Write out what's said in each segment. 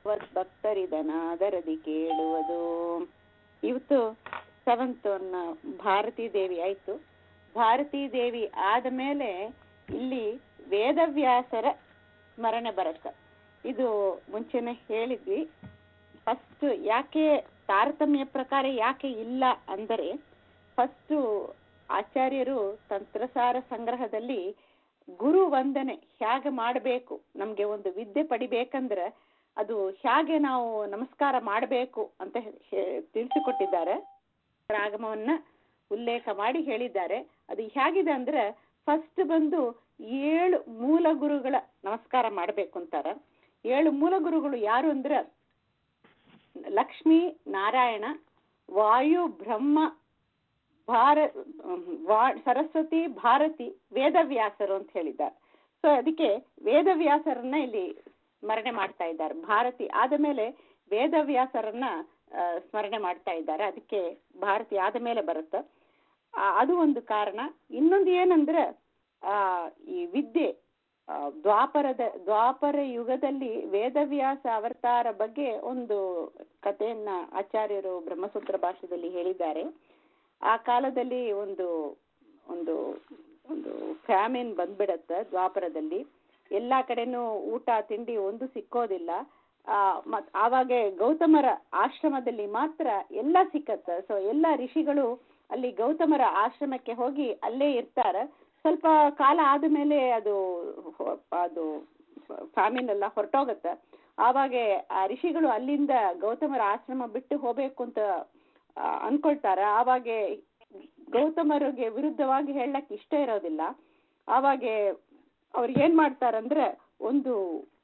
ಭಕ್ತರಿದನಾದರದಿ ಕೇಳುವುದು ಇವತ್ತು ಸೆವೆಂತ್ ಭಾರತೀ ದೇವಿ ಆಯ್ತು ಭಾರತೀ ದೇವಿ ಆದ ಮೇಲೆ ಇಲ್ಲಿ ವೇದವ್ಯಾಸರ ಸ್ಮರಣೆ ಬರುತ್ತೆ ಇದು ಮುಂಚೆನೆ ಹೇಳಿದ್ವಿ ಫಸ್ಟ್ ಯಾಕೆ ತಾರತಮ್ಯ ಪ್ರಕಾರ ಯಾಕೆ ಇಲ್ಲ ಅಂದರೆ ಫಸ್ಟು ಆಚಾರ್ಯರು ತಂತ್ರಸಾರ ಸಂಗ್ರಹದಲ್ಲಿ ಗುರು ವಂದನೆ ಹೇಗೆ ಮಾಡಬೇಕು ನಮಗೆ ಒಂದು ವಿದ್ಯೆ ಪಡಿಬೇಕಂದ್ರೆ ಅದು ಹೇಗೆ ನಾವು ನಮಸ್ಕಾರ ಮಾಡಬೇಕು ಅಂತ ಹೇ- ತಿಳಿಸಿಕೊಟ್ಟಿದ್ದಾರೆ ರಾಗಮವನ್ನ ಉಲ್ಲೇಖ ಮಾಡಿ ಹೇಳಿದ್ದಾರೆ ಅದು ಹೇಗಿದೆ ಅಂದ್ರೆ ಫಸ್ಟ್ ಬಂದು ಏಳು ಮೂಲ ಗುರುಗಳ ನಮಸ್ಕಾರ ಮಾಡಬೇಕು ಅಂತಾರ ಏಳು ಮೂಲ ಗುರುಗಳು ಯಾರು ಅಂದ್ರೆ ಲಕ್ಷ್ಮೀ ನಾರಾಯಣ ವಾಯು ಬ್ರಹ್ಮ ಭಾರ ವಾ- ಸರಸ್ವತಿ ಭಾರತಿ ವೇದವ್ಯಾಸರು ಅಂತ ಹೇಳಿದ್ದಾರೆ ಸೊ ಅದಕ್ಕೆ ವೇದವ್ಯಾಸರನ್ನ ಇಲ್ಲಿ ಸ್ಮರಣೆ ಮಾಡ್ತಾ ಇದ್ದಾರೆ ಭಾರತಿ ಆದ ಮೇಲೆ ವೇದವ್ಯಾಸರನ್ನ ಆ, ಸ್ಮರಣೆ ಮಾಡ್ತಾ ಇದ್ದಾರೆ ಅದಕ್ಕೆ ಭಾರತಿ ಆದ ಮೇಲೆ ಬರುತ್ತೆ ಆ, ಅದು ಒಂದು ಕಾರಣ ಇನ್ನೊಂದು ಏನಂದ್ರೆ ಆ ಈ ವಿದ್ಯೆ ಆ, ದ್ವಾಪರದ ದ್ವಾಪರ ಯುಗದಲ್ಲಿ ವೇದವ್ಯಾಸ ಅವತಾರ ಬಗ್ಗೆ ಒಂದು ಕಥೆಯನ್ನ ಆಚಾರ್ಯರು ಬ್ರಹ್ಮಸೂತ್ರ ಭಾಷೆಯಲ್ಲಿ ಹೇಳಿದ್ದಾರೆ ಆ ಕಾಲದಲ್ಲಿ ಒಂದು ಒಂದು ಒಂದು ಫ್ಯಾಮಿನ್ ಬಂದ್ಬಿಡತ್ತೆ ದ್ವಾಪರದಲ್ಲಿ ಎಲ್ಲಾ ಕಡೆನೂ ಊಟ ತಿಂಡಿ ಒಂದು ಸಿಕ್ಕೋದಿಲ್ಲ ಆ ಮತ್ ಆವಾಗ ಗೌತಮರ ಆಶ್ರಮದಲ್ಲಿ ಮಾತ್ರ ಎಲ್ಲ ಸಿಕ್ಕತ್ತೆ ಸೊ ಎಲ್ಲ ಋಷಿಗಳು ಅಲ್ಲಿ ಗೌತಮರ ಆಶ್ರಮಕ್ಕೆ ಹೋಗಿ ಅಲ್ಲೇ ಇರ್ತಾರೆ ಸ್ವಲ್ಪ ಕಾಲ ಆದ್ಮೇಲೆ ಅದು ಹೊ- ಅದು ಫ್ಯಾಮಿನ್ ಎಲ್ಲ ಹೊರಟೋಗತ್ತೆ ಆವಾಗ ಆ ಋಷಿಗಳು ಅಲ್ಲಿಂದ ಗೌತಮರ ಆಶ್ರಮ ಬಿಟ್ಟು ಹೋಗ್ಬೇಕು ಅಂತ ಆ, ಅನ್ಕೊಳ್ತಾರ ಆವಾಗ ಗೌತಮರಿಗೆ ವಿರುದ್ಧವಾಗಿ ಹೇಳಕ್ ಇಷ್ಟ ಇರೋದಿಲ್ಲ ಆವಾಗ ಅವ್ರು ಏನ್ ಮಾಡ್ತಾರಂದ್ರೆ ಒಂದು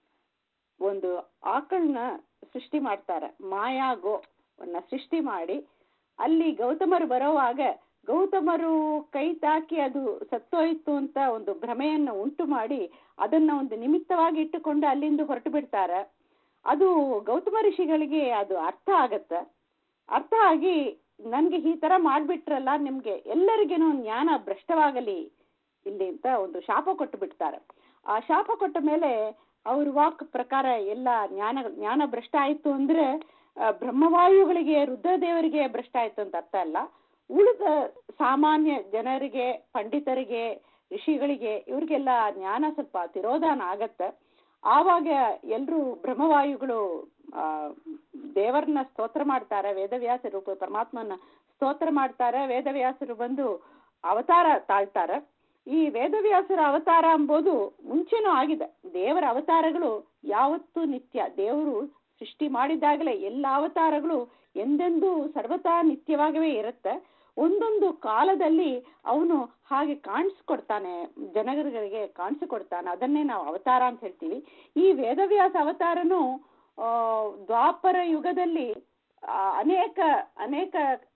ಒಂದು ಆಕಳನ್ನ ಸೃಷ್ಟಿ ಮಾಡ್ತಾರೆ ಮಾಯಾ ಗೋ ಅನ್ನ ಸೃಷ್ಟಿ ಮಾಡಿ ಅಲ್ಲಿ ಗೌತಮರು ಬರೋವಾಗ ಗೌತಮರು ಕೈ ತಾಕಿ ಅದು ಸತ್ತೋಯ್ತು ಅಂತ ಒಂದು ಭ್ರಮೆಯನ್ನ ಉಂಟು ಮಾಡಿ ಅದನ್ನ ಒಂದು ನಿಮಿತ್ತವಾಗಿ ಇಟ್ಟುಕೊಂಡು ಅಲ್ಲಿಂದ ಹೊರಟು ಬಿಡ್ತಾರೆ ಅದು ಗೌತಮ ಋಷಿಗಳಿಗೆ ಅದು ಅರ್ಥ ಆಗತ್ತೆ ಅರ್ಥ ಆಗಿ ನನ್ಗೆ ಈ ತರ ಮಾಡ್ಬಿಟ್ರಲ್ಲ ನಿಮ್ಗೆ ಎಲ್ಲರಿಗೇನು ಜ್ಞಾನ ಭ್ರಷ್ಟವಾಗಲಿ ಇಲ್ಲಿ ಅಂತ ಒಂದು ಶಾಪ ಕೊಟ್ಟು ಬಿಡ್ತಾರೆ ಆ ಶಾಪ ಕೊಟ್ಟ ಮೇಲೆ ಅವ್ರ ವಾಕ್ ಪ್ರಕಾರ ಎಲ್ಲ ಜ್ಞಾನ ಜ್ಞಾನ ಭ್ರಷ್ಟ ಆಯ್ತು ಅಂದ್ರೆ ಆ, ಬ್ರಹ್ಮವಾಯುಗಳಿಗೆ ರುದ್ರದೇವರಿಗೆ ಭ್ರಷ್ಟ ಆಯ್ತು ಅಂತ ಅರ್ಥ ಅಲ್ಲ ಉಳಿದ ಸಾಮಾನ್ಯ ಜನರಿಗೆ ಪಂಡಿತರಿಗೆ ಋಷಿಗಳಿಗೆ ಇವ್ರಿಗೆಲ್ಲ ಜ್ಞಾನ ಸ್ವಲ್ಪ ತಿರೋಧಾನ ಆಗತ್ತೆ ಆವಾಗ ಎಲ್ರೂ ಬ್ರಹ್ಮವಾಯುಗಳು ಆ ದೇವರನ್ನ ಸ್ತೋತ್ರ ಮಾಡ್ತಾರೆ ವೇದವ್ಯಾಸರು ಪ- ಪರಮಾತ್ಮನ ಸ್ತೋತ್ರ ಮಾಡ್ತಾರೆ ವೇದವ್ಯಾಸರು ಬಂದು ಅವತಾರ ತಾಳ್ತಾರೆ ಈ ವೇದವ್ಯಾಸರ ಅವತಾರ ಎಂಬುದು ಮುಂಚೆನೂ ಆಗಿದೆ ದೇವರ ಅವತಾರಗಳು ಯಾವತ್ತೂ ನಿತ್ಯ ದೇವರು ಸೃಷ್ಟಿ ಮಾಡಿದಾಗಲೇ ಎಲ್ಲ ಅವತಾರಗಳು ಎಂದೆಂದೂ ಸರ್ವತಾ ನಿತ್ಯವಾಗವೇ ಇರುತ್ತೆ ಒಂದೊಂದು ಕಾಲದಲ್ಲಿ ಅವನು ಹಾಗೆ ಕಾಣಿಸ್ಕೊಡ್ತಾನೆ ಜನಗಳಿಗೆ ಕಾಣಿಸಿಕೊಡ್ತಾನೆ ಅದನ್ನೇ ನಾವು ಅವತಾರ ಅಂತ ಹೇಳ್ತೀವಿ ಈ ವೇದವ್ಯಾಸ ಅವತಾರನು ಆ, ದ್ವಾಪರ ಯುಗದಲ್ಲಿ ಆ, ಅನೇಕ ಅನೇಕ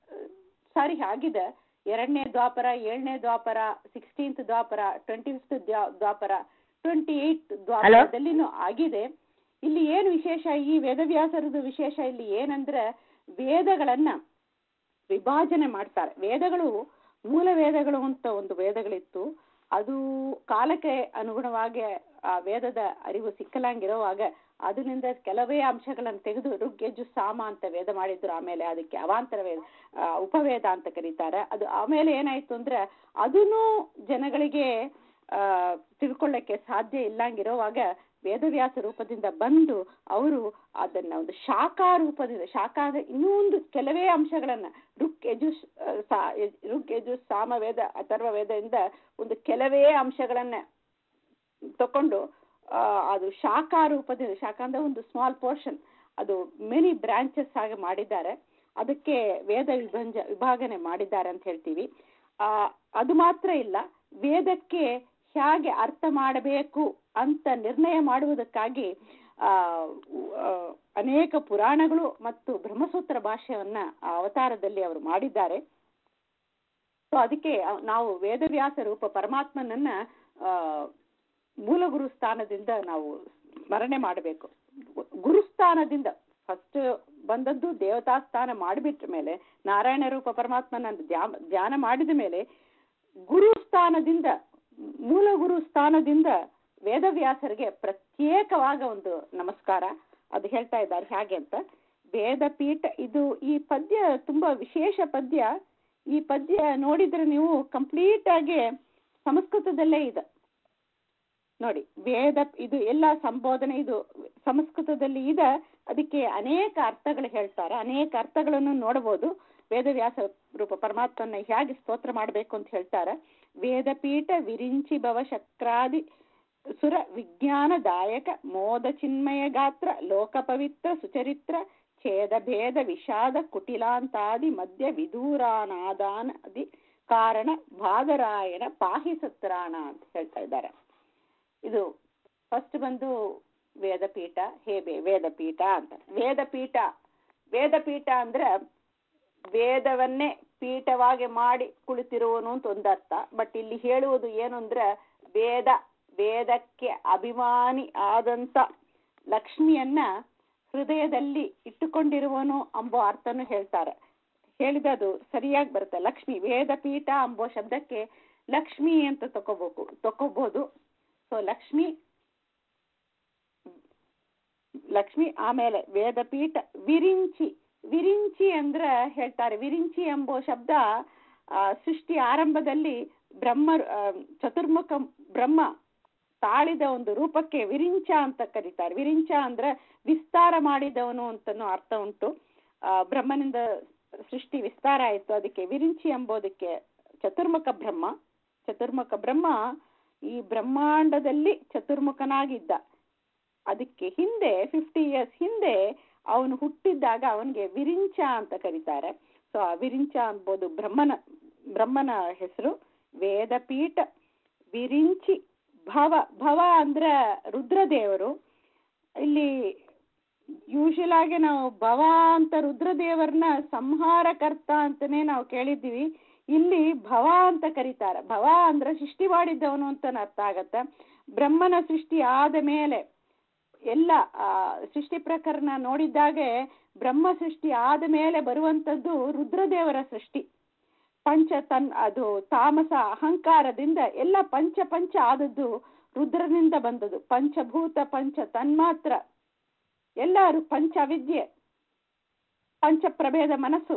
ಸಾರಿ ಆಗಿದೆ ಎರಡನೇ ದ್ವಾಪರ ಏಳನೇ ದ್ವಾಪರ ಸಿಕ್ಸ್ಟೀನ್ತ್ ದ್ವಾಪರ ಟ್ವೆಂಟಿ ಫಿಫ್ತ್ ದ್ವಾಪರ ಟ್ವೆಂಟಿ ಏಯ್ಟ್ ದ್ವಾಪರದಲ್ಲಿನೂ ಆಗಿದೆ ಇಲ್ಲಿ ಏನು ವಿಶೇಷ ಈ ವೇದವ್ಯಾಸರದು ವಿಶೇಷ ಇಲ್ಲಿ ಏನಂದ್ರೆ ವೇದಗಳನ್ನ ವಿಭಾಜನೆ ಮಾಡ್ತಾರೆ ವೇದಗಳು ಮೂಲ ವೇದಗಳು ಅಂತ ಒಂದು ವೇದಗಳಿತ್ತು ಅದು ಕಾಲಕ್ಕೆ ಅನುಗುಣವಾಗಿ ಆ ವೇದದ ಅರಿವು ಸಿಕ್ಕಲಂಗಿರುವಾಗ ಅದರಿಂದ ಕೆಲವೇ ಅಂಶಗಳನ್ನು ತೆಗೆದು ಋಗ್ಯಜು ಸಾಮ ಅಂತ ವೇದ ಮಾಡಿದ್ರು ಆಮೇಲೆ ಅದಕ್ಕೆ ಅವಾಂತರ ವೇದ ಆ, ಉಪವೇದ ಅಂತ ಕರೀತಾರೆ ಅದು ಆಮೇಲೆ ಏನಾಯ್ತು ಅಂದ್ರೆ ಅದನ್ನು ಜನಗಳಿಗೆ ಆ ತಿಳ್ಕೊಳ್ಳಕ್ಕೆ ಸಾಧ್ಯ ಇಲ್ಲಂಗಿರುವಾಗ ವೇದವ್ಯಾಸ ರೂಪದಿಂದ ಬಂದು ಅವರು ಅದನ್ನ ಒಂದು ಶಾಖಾ ರೂಪದಿಂದ ಶಾಖಾ ಅಂದ್ರೆ ಇನ್ನೂ ಒಂದು ಕೆಲವೇ ಅಂಶಗಳನ್ನ ಋಕ್ ಯಜು ಋಕ್ ಯಜು ಸಾಮವೇದ ಅಥರ್ವ ವೇದದಿಂದ ಒಂದು ಕೆಲವೇ ಅಂಶಗಳನ್ನ ತಕೊಂಡು ಆ, ಅದು ಶಾಖಾ ರೂಪದಿಂದ ಶಾಖಾ ಅಂದ್ರೆ ಒಂದು ಸ್ಮಾಲ್ ಪೋರ್ಷನ್ ಅದು ಮೆನಿ ಬ್ರಾಂಚಸ್ ಆಗಿ ಮಾಡಿದ್ದಾರೆ ಅದಕ್ಕೆ ವೇದ ವಿಭಂಜ ವಿಭಾಗನೆ ಮಾಡಿದ್ದಾರೆ ಅಂತ ಹೇಳ್ತೀವಿ ಆ ಅದು ಮಾತ್ರ ಇಲ್ಲ ವೇದಕ್ಕೆ ಹೇಗೆ ಅರ್ಥ ಮಾಡಬೇಕು ಅಂತ ನಿರ್ಣಯ ಮಾಡುವುದಕ್ಕಾಗಿ ಆ ಆ, ಅನೇಕ ಪುರಾಣಗಳು ಮತ್ತು ಬ್ರಹ್ಮಸೂತ್ರ ಭಾಷೆಯನ್ನ ಆ ಅವತಾರದಲ್ಲಿ ಅವರು ಮಾಡಿದ್ದಾರೆ ಸೊ ಅದಕ್ಕೆ ಅವ್- ನಾವು ವೇದವ್ಯಾಸ ರೂಪ ಪರಮಾತ್ಮನನ್ನ ಆ ಮೂಲ ಗುರು ಸ್ಥಾನದಿಂದ ನಾವು ಸ್ಮರಣೆ ಮಾಡಬೇಕು ಗುರುಸ್ಥಾನದಿಂದ ಫಸ್ಟ್ ಬಂದದ್ದು ದೇವತಾ ಸ್ಥಾನ ಮಾಡಿಬಿಟ್ಟ ಮೇಲೆ ನಾರಾಯಣ ರೂಪ ಪರಮಾತ್ಮನ ಧ್ಯಾನ ಧ್ಯಾನ ಮಾಡಿದ ಮೇಲೆ ಗುರು ಸ್ಥಾನದಿಂದ ಮೂಲ ಗುರು ಸ್ಥಾನದಿಂದ ವೇದವ್ಯಾಸರಿಗೆ ಪ್ರತ್ಯೇಕವಾದ ಒಂದು ನಮಸ್ಕಾರ ಅದು ಹೇಳ್ತಾ ಇದ್ದಾರೆ ಹೇಗೆ ಅಂತ ವೇದಪೀಠ ಇದು ಈ ಪದ್ಯ ತುಂಬಾ ವಿಶೇಷ ಪದ್ಯ ಈ ಪದ್ಯ ನೋಡಿದ್ರೆ ನೀವು ಕಂಪ್ಲೀಟ್ ಆಗಿ ಸಂಸ್ಕೃತದಲ್ಲೇ ಇದೆ ನೋಡಿ ವೇದ ಇದು ಎಲ್ಲ ಸಂಬೋಧನೆ ಇದು ಸಂಸ್ಕೃತದಲ್ಲಿ ಇದೆ ಅದಕ್ಕೆ ಅನೇಕ ಅರ್ಥಗಳು ಹೇಳ್ತಾರೆ ಅನೇಕ ಅರ್ಥಗಳನ್ನು ನೋಡಬಹುದು ವೇದವ್ಯಾಸ ರೂಪ ಪರಮಾತ್ಮನ ಹೇಗೆ ಸ್ತೋತ್ರ ಮಾಡಬೇಕು ಅಂತ ಹೇಳ್ತಾರೆ ವೇದಪೀಠ ವಿರಿಂಚಿ ಭವ ಶಕ್ರಾದಿ ಸುರ ವಿಜ್ಞಾನದಾಯಕ ಮೋದ ಚಿನ್ಮಯ ಗಾತ್ರ ಲೋಕ ಪವಿತ್ರ ಸುಚರಿತ್ರ ಛೇದ ಭೇದ ವಿಷಾದ ಕುಟಿಲಾಂತಾದಿ ಮಧ್ಯ ವಿದೂರಾನಾದಾನದಿ ಕಾರಣ ಬಾದರಾಯಣ ಪಾಹಿ ಸತ್ರಾಣ ಅಂತ ಹೇಳ್ತಾ ಇದ್ದಾರೆ ಇದು ಫಸ್ಟ್ ಬಂದು ವೇದಪೀಠ ಹೇಬೆ ವೇದಪೀಠ ಅಂತ ವೇದಪೀಠ ವೇದಪೀಠ ಅಂದ್ರೆ ವೇದವನ್ನೇ ಪೀಠವಾಗಿ ಮಾಡಿ ಕುಳಿತಿರುವನು ಅಂತ ಒಂದರ್ಥ ಬಟ್ ಇಲ್ಲಿ ಹೇಳುವುದು ಏನು ಅಂದ್ರೆ ವೇದ ವೇದಕ್ಕೆ ಅಭಿಮಾನಿ ಆದಂತ ಲಕ್ಷ್ಮಿಯನ್ನ ಹೃದಯದಲ್ಲಿ ಇಟ್ಟುಕೊಂಡಿರುವನು ಎಂಬೋ ಅರ್ಥನು ಹೇಳ್ತಾರೆ ಹೇಳಿದ ಅದು ಸರಿಯಾಗಿ ಬರುತ್ತೆ ಲಕ್ಷ್ಮಿ ವೇದಪೀಠ ಎಂಬೋ ಶಬ್ದಕ್ಕೆ ಲಕ್ಷ್ಮಿ ಅಂತ ತಕೋಬೇಕು ತಕೋಬಹುದು ಸೊ ಲಕ್ಷ್ಮಿ ಲಕ್ಷ್ಮಿ ಆಮೇಲೆ ವೇದಪೀಠ ವಿರಿಂಚಿ ವಿರಿಂಚಿ ಅಂದ್ರೆ ಹೇಳ್ತಾರೆ ವಿರಿಂಚಿ ಎಂಬೋ ಶಬ್ದ ಆ, ಸೃಷ್ಟಿ ಆರಂಭದಲ್ಲಿ ಬ್ರಹ್ಮ ಆ, ಚತುರ್ಮುಖ ಬ್ರಹ್ಮ ತಾಳಿದ ಒಂದು ರೂಪಕ್ಕೆ ವಿರಿಂಚ ಅಂತ ಕರೀತಾರೆ ವಿರಿಂಚ ಅಂದ್ರೆ ವಿಸ್ತಾರ ಮಾಡಿದವನು ಅಂತನೂ ಅರ್ಥ ಉಂಟು ಆ, ಬ್ರಹ್ಮನಿಂದ ಸೃಷ್ಟಿ ವಿಸ್ತಾರ ಆಯಿತು ಅದಕ್ಕೆ ವಿರಿಂಚಿ ಎಂಬುದಕ್ಕೆ ಚತುರ್ಮುಖ ಬ್ರಹ್ಮ ಚತುರ್ಮುಖ ಬ್ರಹ್ಮ ಈ ಬ್ರಹ್ಮಾಂಡದಲ್ಲಿ ಚತುರ್ಮುಖನಾಗಿದ್ದ ಅದಕ್ಕೆ ಹಿಂದೆ ಫಿಫ್ಟಿ ಇಯರ್ಸ್ ಹಿಂದೆ ಅವನು ಹುಟ್ಟಿದ್ದಾಗ ಅವನಿಗೆ ವಿರಿಂಚ ಅಂತ ಕರೀತಾರೆ ಸೊ ಆ ವಿರಿಂಚ ಅನ್ಬೋದು ಬ್ರಹ್ಮನ ಬ್ರಹ್ಮನ ಹೆಸರು ವೇದಪೀಠ ವಿರಿಂಚಿ ಭವ ಭವ ಅಂದ್ರೆ ರುದ್ರದೇವರು ಇಲ್ಲಿ ಯೂಶಲ್ ಆಗಿ ನಾವು ಭವ ಅಂತ ರುದ್ರದೇವರನ್ನ ಸಂಹಾರಕರ್ತ ಅಂತಾನೆ ನಾವು ಕೇಳಿದ್ದೀವಿ ಇಲ್ಲಿ ಭವ ಅಂತ ಕರೀತಾರೆ ಭವ ಅಂದ್ರೆ ಸೃಷ್ಟಿ ಮಾಡಿದ್ದವನು ಅಂತ ಅರ್ಥ ಆಗತ್ತೆ ಬ್ರಹ್ಮನ ಸೃಷ್ಟಿ ಆದ ಮೇಲೆ ಎಲ್ಲ ಆ, ಸೃಷ್ಟಿ ಪ್ರಕರಣ ನೋಡಿದ್ದಾಗೆ ಬ್ರಹ್ಮ ಸೃಷ್ಟಿ ಆದ ಮೇಲೆ ಬರುವಂತದ್ದು ರುದ್ರದೇವರ ಸೃಷ್ಟಿ ಪಂಚ ತನ್ ಅದು ತಾಮಸ ಅಹಂಕಾರದಿಂದ ಎಲ್ಲ ಪಂಚ ಪಂಚ ಆದದ್ದು ರುದ್ರನಿಂದ ಬಂದದ್ದು ಪಂಚಭೂತ ಪಂಚ ತನ್ಮಾತ್ರ ಎಲ್ಲರೂ ಪಂಚ ವಿದ್ಯೆ ಪಂಚ ಪ್ರಭೇದ ಮನಸ್ಸು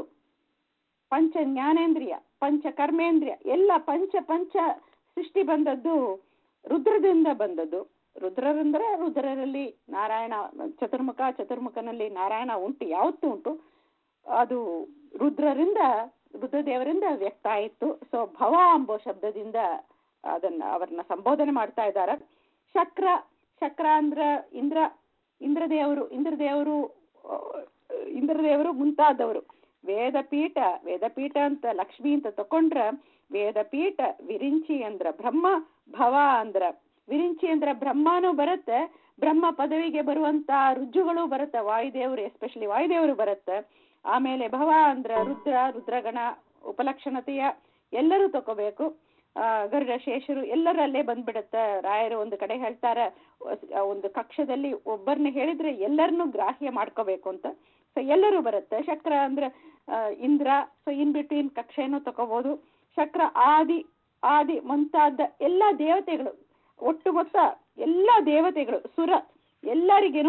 ಪಂಚ ಜ್ಞಾನೇಂದ್ರಿಯ ಪಂಚ ಕರ್ಮೇಂದ್ರಿಯ ಎಲ್ಲ ಪಂಚ ಪಂಚ ಸೃಷ್ಟಿ ಬಂದದ್ದು ರುದ್ರದಿಂದ ಬಂದದ್ದು ರುದ್ರರಂದ್ರೆ ರುದ್ರರಲ್ಲಿ ನಾರಾಯಣ ಚತುರ್ಮುಖ ಚತುರ್ಮುಖನಲ್ಲಿ ನಾರಾಯಣ ಉಂಟು ಯಾವತ್ತೂ ಉಂಟು ಅದು ರುದ್ರರಿಂದ ರುದ್ರದೇವರಿಂದ ವ್ಯಕ್ತ ಆಯಿತು ಸೊ ಭವ ಎಂಬೋ ಶಬ್ದದಿಂದ ಅದನ್ನ ಅವರನ್ನ ಸಂಬೋಧನೆ ಮಾಡ್ತಾ ಇದ್ದಾರೆ ಶಕ್ರ ಶಕ್ರ ಅಂದ್ರ ಇಂದ್ರ ಇಂದ್ರದೇವರು ಇಂದ್ರದೇವರು ಆ, ಇಂದ್ರದೇವರು ಮುಂತಾದವರು ವೇದಪೀಠ ವೇದಪೀಠ ಅಂತ ಲಕ್ಷ್ಮಿ ಅಂತ ತಕೊಂಡ್ರ ವೇದಪೀಠ ವಿರಿಂಚಿ ಅಂದ್ರ ಬ್ರಹ್ಮ ಭವ ಅಂದ್ರ ವಿರಿಂಚಿ ಅಂದ್ರ ಬ್ರಹ್ಮನೂ ಬರುತ್ತೆ ಬ್ರಹ್ಮ ಪದವಿಗೆ ಬರುವಂತ ರುಜುಗಳು ಬರುತ್ತೆ ವಾಯುದೇವರು ಎಸ್ಪೆಷಲಿ ವಾಯುದೇವರು ಬರುತ್ತೆ ಆಮೇಲೆ ಭವ ಅಂದ್ರ ರುದ್ರ ರುದ್ರಗಣ ಉಪಲಕ್ಷಣತೆಯ ಎಲ್ಲರೂ ತಕೋಬೇಕು ಆ, ಗರುಡ ಶೇಷರು ಎಲ್ಲರೂ ಅಲ್ಲೇ ಬಂದ್ಬಿಡುತ್ತೆ ರಾಯರು ಒಂದು ಕಡೆ ಹೇಳ್ತಾರೆ ಆ ಒಂದು ಕಕ್ಷದಲ್ಲಿ ಒಬ್ಬರನ್ನ ಹೇಳಿದ್ರೆ ಎಲ್ಲರನ್ನೂ ಗ್ರಾಹ್ಯ ಮಾಡ್ಕೋಬೇಕು ಅಂತ ಸೊ ಎಲ್ಲರೂ ಬರುತ್ತೆ ಶಕ್ರ ಅಂದ್ರೆ ಆ, ಇಂದ್ರ ಸೊ ಇನ್ ಬಿಟ್ವೀನ್ ಕಕ್ಷೆನೂ ತಕೋಬಹುದು ಶಕ್ರ ಆದಿ ಆದಿ ಮುಂತಾದ ಎಲ್ಲ ದೇವತೆಗಳು ಒಟ್ಟು ಮೊತ್ತ ಎಲ್ಲ ದೇವತೆಗಳು ಸುರ ಎಲ್ಲರಿಗೇನು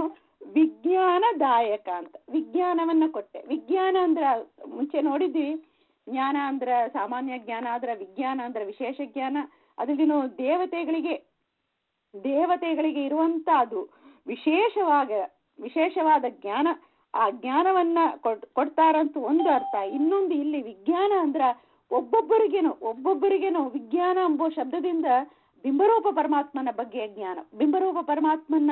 ವಿಜ್ಞಾನದಾಯಕ ಅಂತ ವಿಜ್ಞಾನವನ್ನ ಕೊಟ್ಟೆ ವಿಜ್ಞಾನ ಅಂದ್ರ ಮುಂಚೆ ನೋಡಿದ್ವಿ ಜ್ಞಾನ ಅಂದ್ರ ಸಾಮಾನ್ಯ ಜ್ಞಾನ ಆದ್ರ ವಿಜ್ಞಾನ ಅಂದ್ರ ವಿಶೇಷ ಜ್ಞಾನ ಅದ್ರಲ್ಲಿನೂ ದೇವತೆಗಳಿಗೆ ದೇವತೆಗಳಿಗೆ ಇರುವಂತ ಅದು ವಿಶೇಷವಾಗ ವಿಶೇಷವಾದ ಜ್ಞಾನ ಆ ಜ್ಞಾನವನ್ನ ಕೊಡ್ ಕೊಡ್ತಾರಂತ ಒಂದು ಅರ್ಥ ಇನ್ನೊಂದು ಇಲ್ಲಿ ವಿಜ್ಞಾನ ಅಂದ್ರ ಒಬ್ಬೊಬ್ಬರಿಗೇನು ಒಬ್ಬೊಬ್ಬರಿಗೇನು ವಿಜ್ಞಾನ ಎಂಬೋ ಶಬ್ದದಿಂದ ಬಿಂಬರೂಪ ಪರಮಾತ್ಮನ ಬಗ್ಗೆ ಜ್ಞಾನ ಬಿಂಬರೂಪ ಪರಮಾತ್ಮನ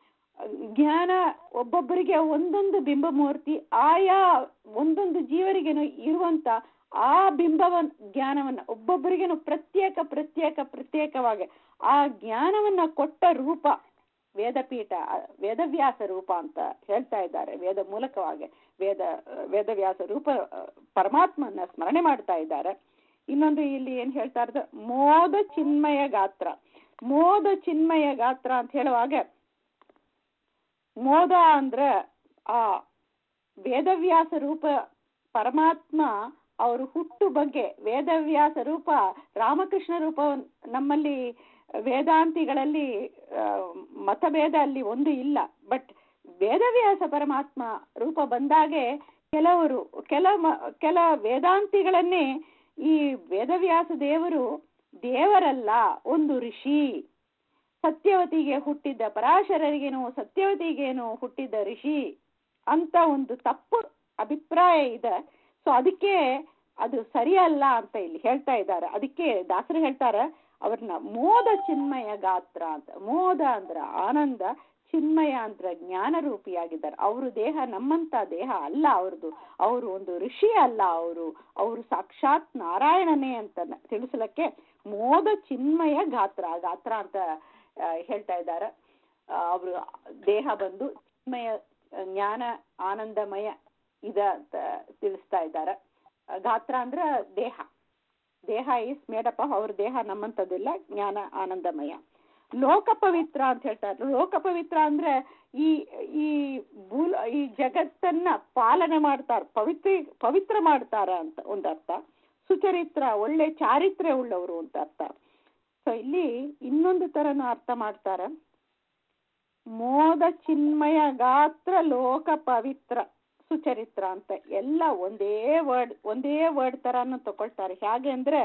ಜ್ಞಾನ ಒಬ್ಬೊಬ್ಬರಿಗೆ ಒಂದೊಂದು ಬಿಂಬಮೂರ್ತಿ ಆಯಾ ಒಂದೊಂದು ಜೀವರಿಗೇನು ಇರುವಂತ ಆ ಬಿಂಬವನ್ ಜ್ಞಾನವನ್ನ ಒಬ್ಬೊಬ್ಬರಿಗೇನು ಪ್ರತ್ಯೇಕ ಪ್ರತ್ಯೇಕ ಪ್ರತ್ಯೇಕವಾಗಿ ಆ ಜ್ಞಾನವನ್ನ ಕೊಟ್ಟ ರೂಪ ವೇದಪೀಠ ಆ, ವೇದವ್ಯಾಸ ರೂಪ ಅಂತ ಹೇಳ್ತಾ ಇದ್ದಾರೆ ವೇದ ಮೂಲಕವಾಗಿ ವೇದ ವೇದವ್ಯಾಸ ರೂಪ ಆ, ಪರಮಾತ್ಮನ ಸ್ಮರಣೆ ಮಾಡ್ತಾ ಇದ್ದಾರೆ ಇನ್ನೊಂದು ಇಲ್ಲಿ ಏನ್ ಹೇಳ್ತಾ ಇರೋದು ಮೋದ ಚಿನ್ಮಯ ಗಾತ್ರ ಮೋದ ಚಿನ್ಮಯ ಗಾತ್ರ ಅಂತ ಹೇಳುವಾಗ ಮೋದ ಅಂದ್ರ ಆ ವೇದವ್ಯಾಸ ರೂಪ ಪರಮಾತ್ಮ ಅವರು ಹುಟ್ಟು ಬಗ್ಗೆ ವೇದವ್ಯಾಸ ರೂಪ ರಾಮಕೃಷ್ಣ ರೂಪ ನಮ್ಮಲ್ಲಿ ವೇದಾಂತಿಗಳಲ್ಲಿ ಆ, ಮತಭೇದ ಅಲ್ಲಿ ಒಂದು ಇಲ್ಲ ಬಟ್ ವೇದವ್ಯಾಸ ಪರಮಾತ್ಮ ರೂಪ ಬಂದಾಗೆ ಕೆಲವರು ಕೆಲ ಮ- ಕೆಲ ವೇದಾಂತಿಗಳನ್ನೇ ಈ ವೇದವ್ಯಾಸ ದೇವರು ದೇವರಲ್ಲ ಒಂದು ಋಷಿ ಸತ್ಯವತಿಗೆ ಹುಟ್ಟಿದ್ದ ಪರಾಶರರಿಗೇನು ಸತ್ಯವತಿಗೇನು ಹುಟ್ಟಿದ್ದ ಋಷಿ ಅಂತ ಒಂದು ತಪ್ಪು ಅಭಿಪ್ರಾಯ ಇದೆ ಸೊ ಅದಕ್ಕೆ ಅದು ಸರಿಯಲ್ಲ ಅಂತ ಇಲ್ಲಿ ಹೇಳ್ತಾ ಇದ್ದಾರೆ ಅದಕ್ಕೆ ದಾಸರು ಹೇಳ್ತಾರೆ ಅವ್ರನ್ನ ಮೋದ ಚಿನ್ಮಯ ಗಾತ್ರ ಅಂತ ಮೋದ ಅಂದ್ರ ಆನಂದ ಚಿನ್ಮಯ ಅಂದ್ರ ಜ್ಞಾನ ರೂಪಿಯಾಗಿದ್ದಾರೆ ಅವರು ದೇಹ ನಮ್ಮಂತ ದೇಹ ಅಲ್ಲ ಅವ್ರದ್ದು ಅವರು ಒಂದು ಋಷಿ ಅಲ್ಲ ಅವರು ಅವರು ಸಾಕ್ಷಾತ್ ನಾರಾಯಣನೇ ಅಂತ ನ- ತಿಳಿಸ್ಲಿಕ್ಕೆ ಮೋದ ಚಿನ್ಮಯ ಗಾತ್ರ ಗಾತ್ರ ಅಂತ ಆ, ಹೇಳ್ತಾ ಇದ್ದಾರೆ ಅವರು ದೇಹ ಬಂದು ಚಿನ್ಮಯ ಆ, ಜ್ಞಾನ ಆನಂದಮಯ ಇದ ಅಂತ ತಿಳಿಸ್ತಾ ಇದ್ದಾರೆ ಆ, ಗಾತ್ರ ಅಂದ್ರ ದೇಹ ದೇಹ ಈಸ್ ಮೇಡಪ್ ಅವ್ರ ದೇಹ ನಮ್ಮಂತದಿಲ್ಲ ಜ್ಞಾನ ಆನಂದಮಯ ಲೋಕ ಪವಿತ್ರ ಅಂತ ಹೇಳ್ತಾರೆ ಲೋಕ ಪವಿತ್ರ ಅಂದ್ರೆ ಈ ಈ ಭೂಲ ಈ ಜಗತ್ತನ್ನ ಪಾಲನೆ ಮಾಡ್ತಾರ ಪವಿತ್ರ ಪವಿತ್ರ ಮಾಡ್ತಾರ ಅಂತ ಒಂದರ್ಥ ಸುಚರಿತ್ರ ಒಳ್ಳೆ ಚಾರಿತ್ರ್ಯ ಉಳ್ಳವರು ಅಂತ ಅರ್ಥ ಸೊ ಇಲ್ಲಿ ಇನ್ನೊಂದು ತರನು ಅರ್ಥ ಮಾಡ್ತಾರ ಮೋದ ಚಿನ್ಮಯ ಗಾತ್ರ ಲೋಕ ಪವಿತ್ರ ಸುಚರಿತ್ರ ಅಂತ ಎಲ್ಲ ಒಂದೇ ವರ್ಡ್ ಒಂದೇ ವರ್ಡ್ ತರಾನು ತಗೊಳ್ತಾರೆ ಹೇಗೆ ಅಂದ್ರೆ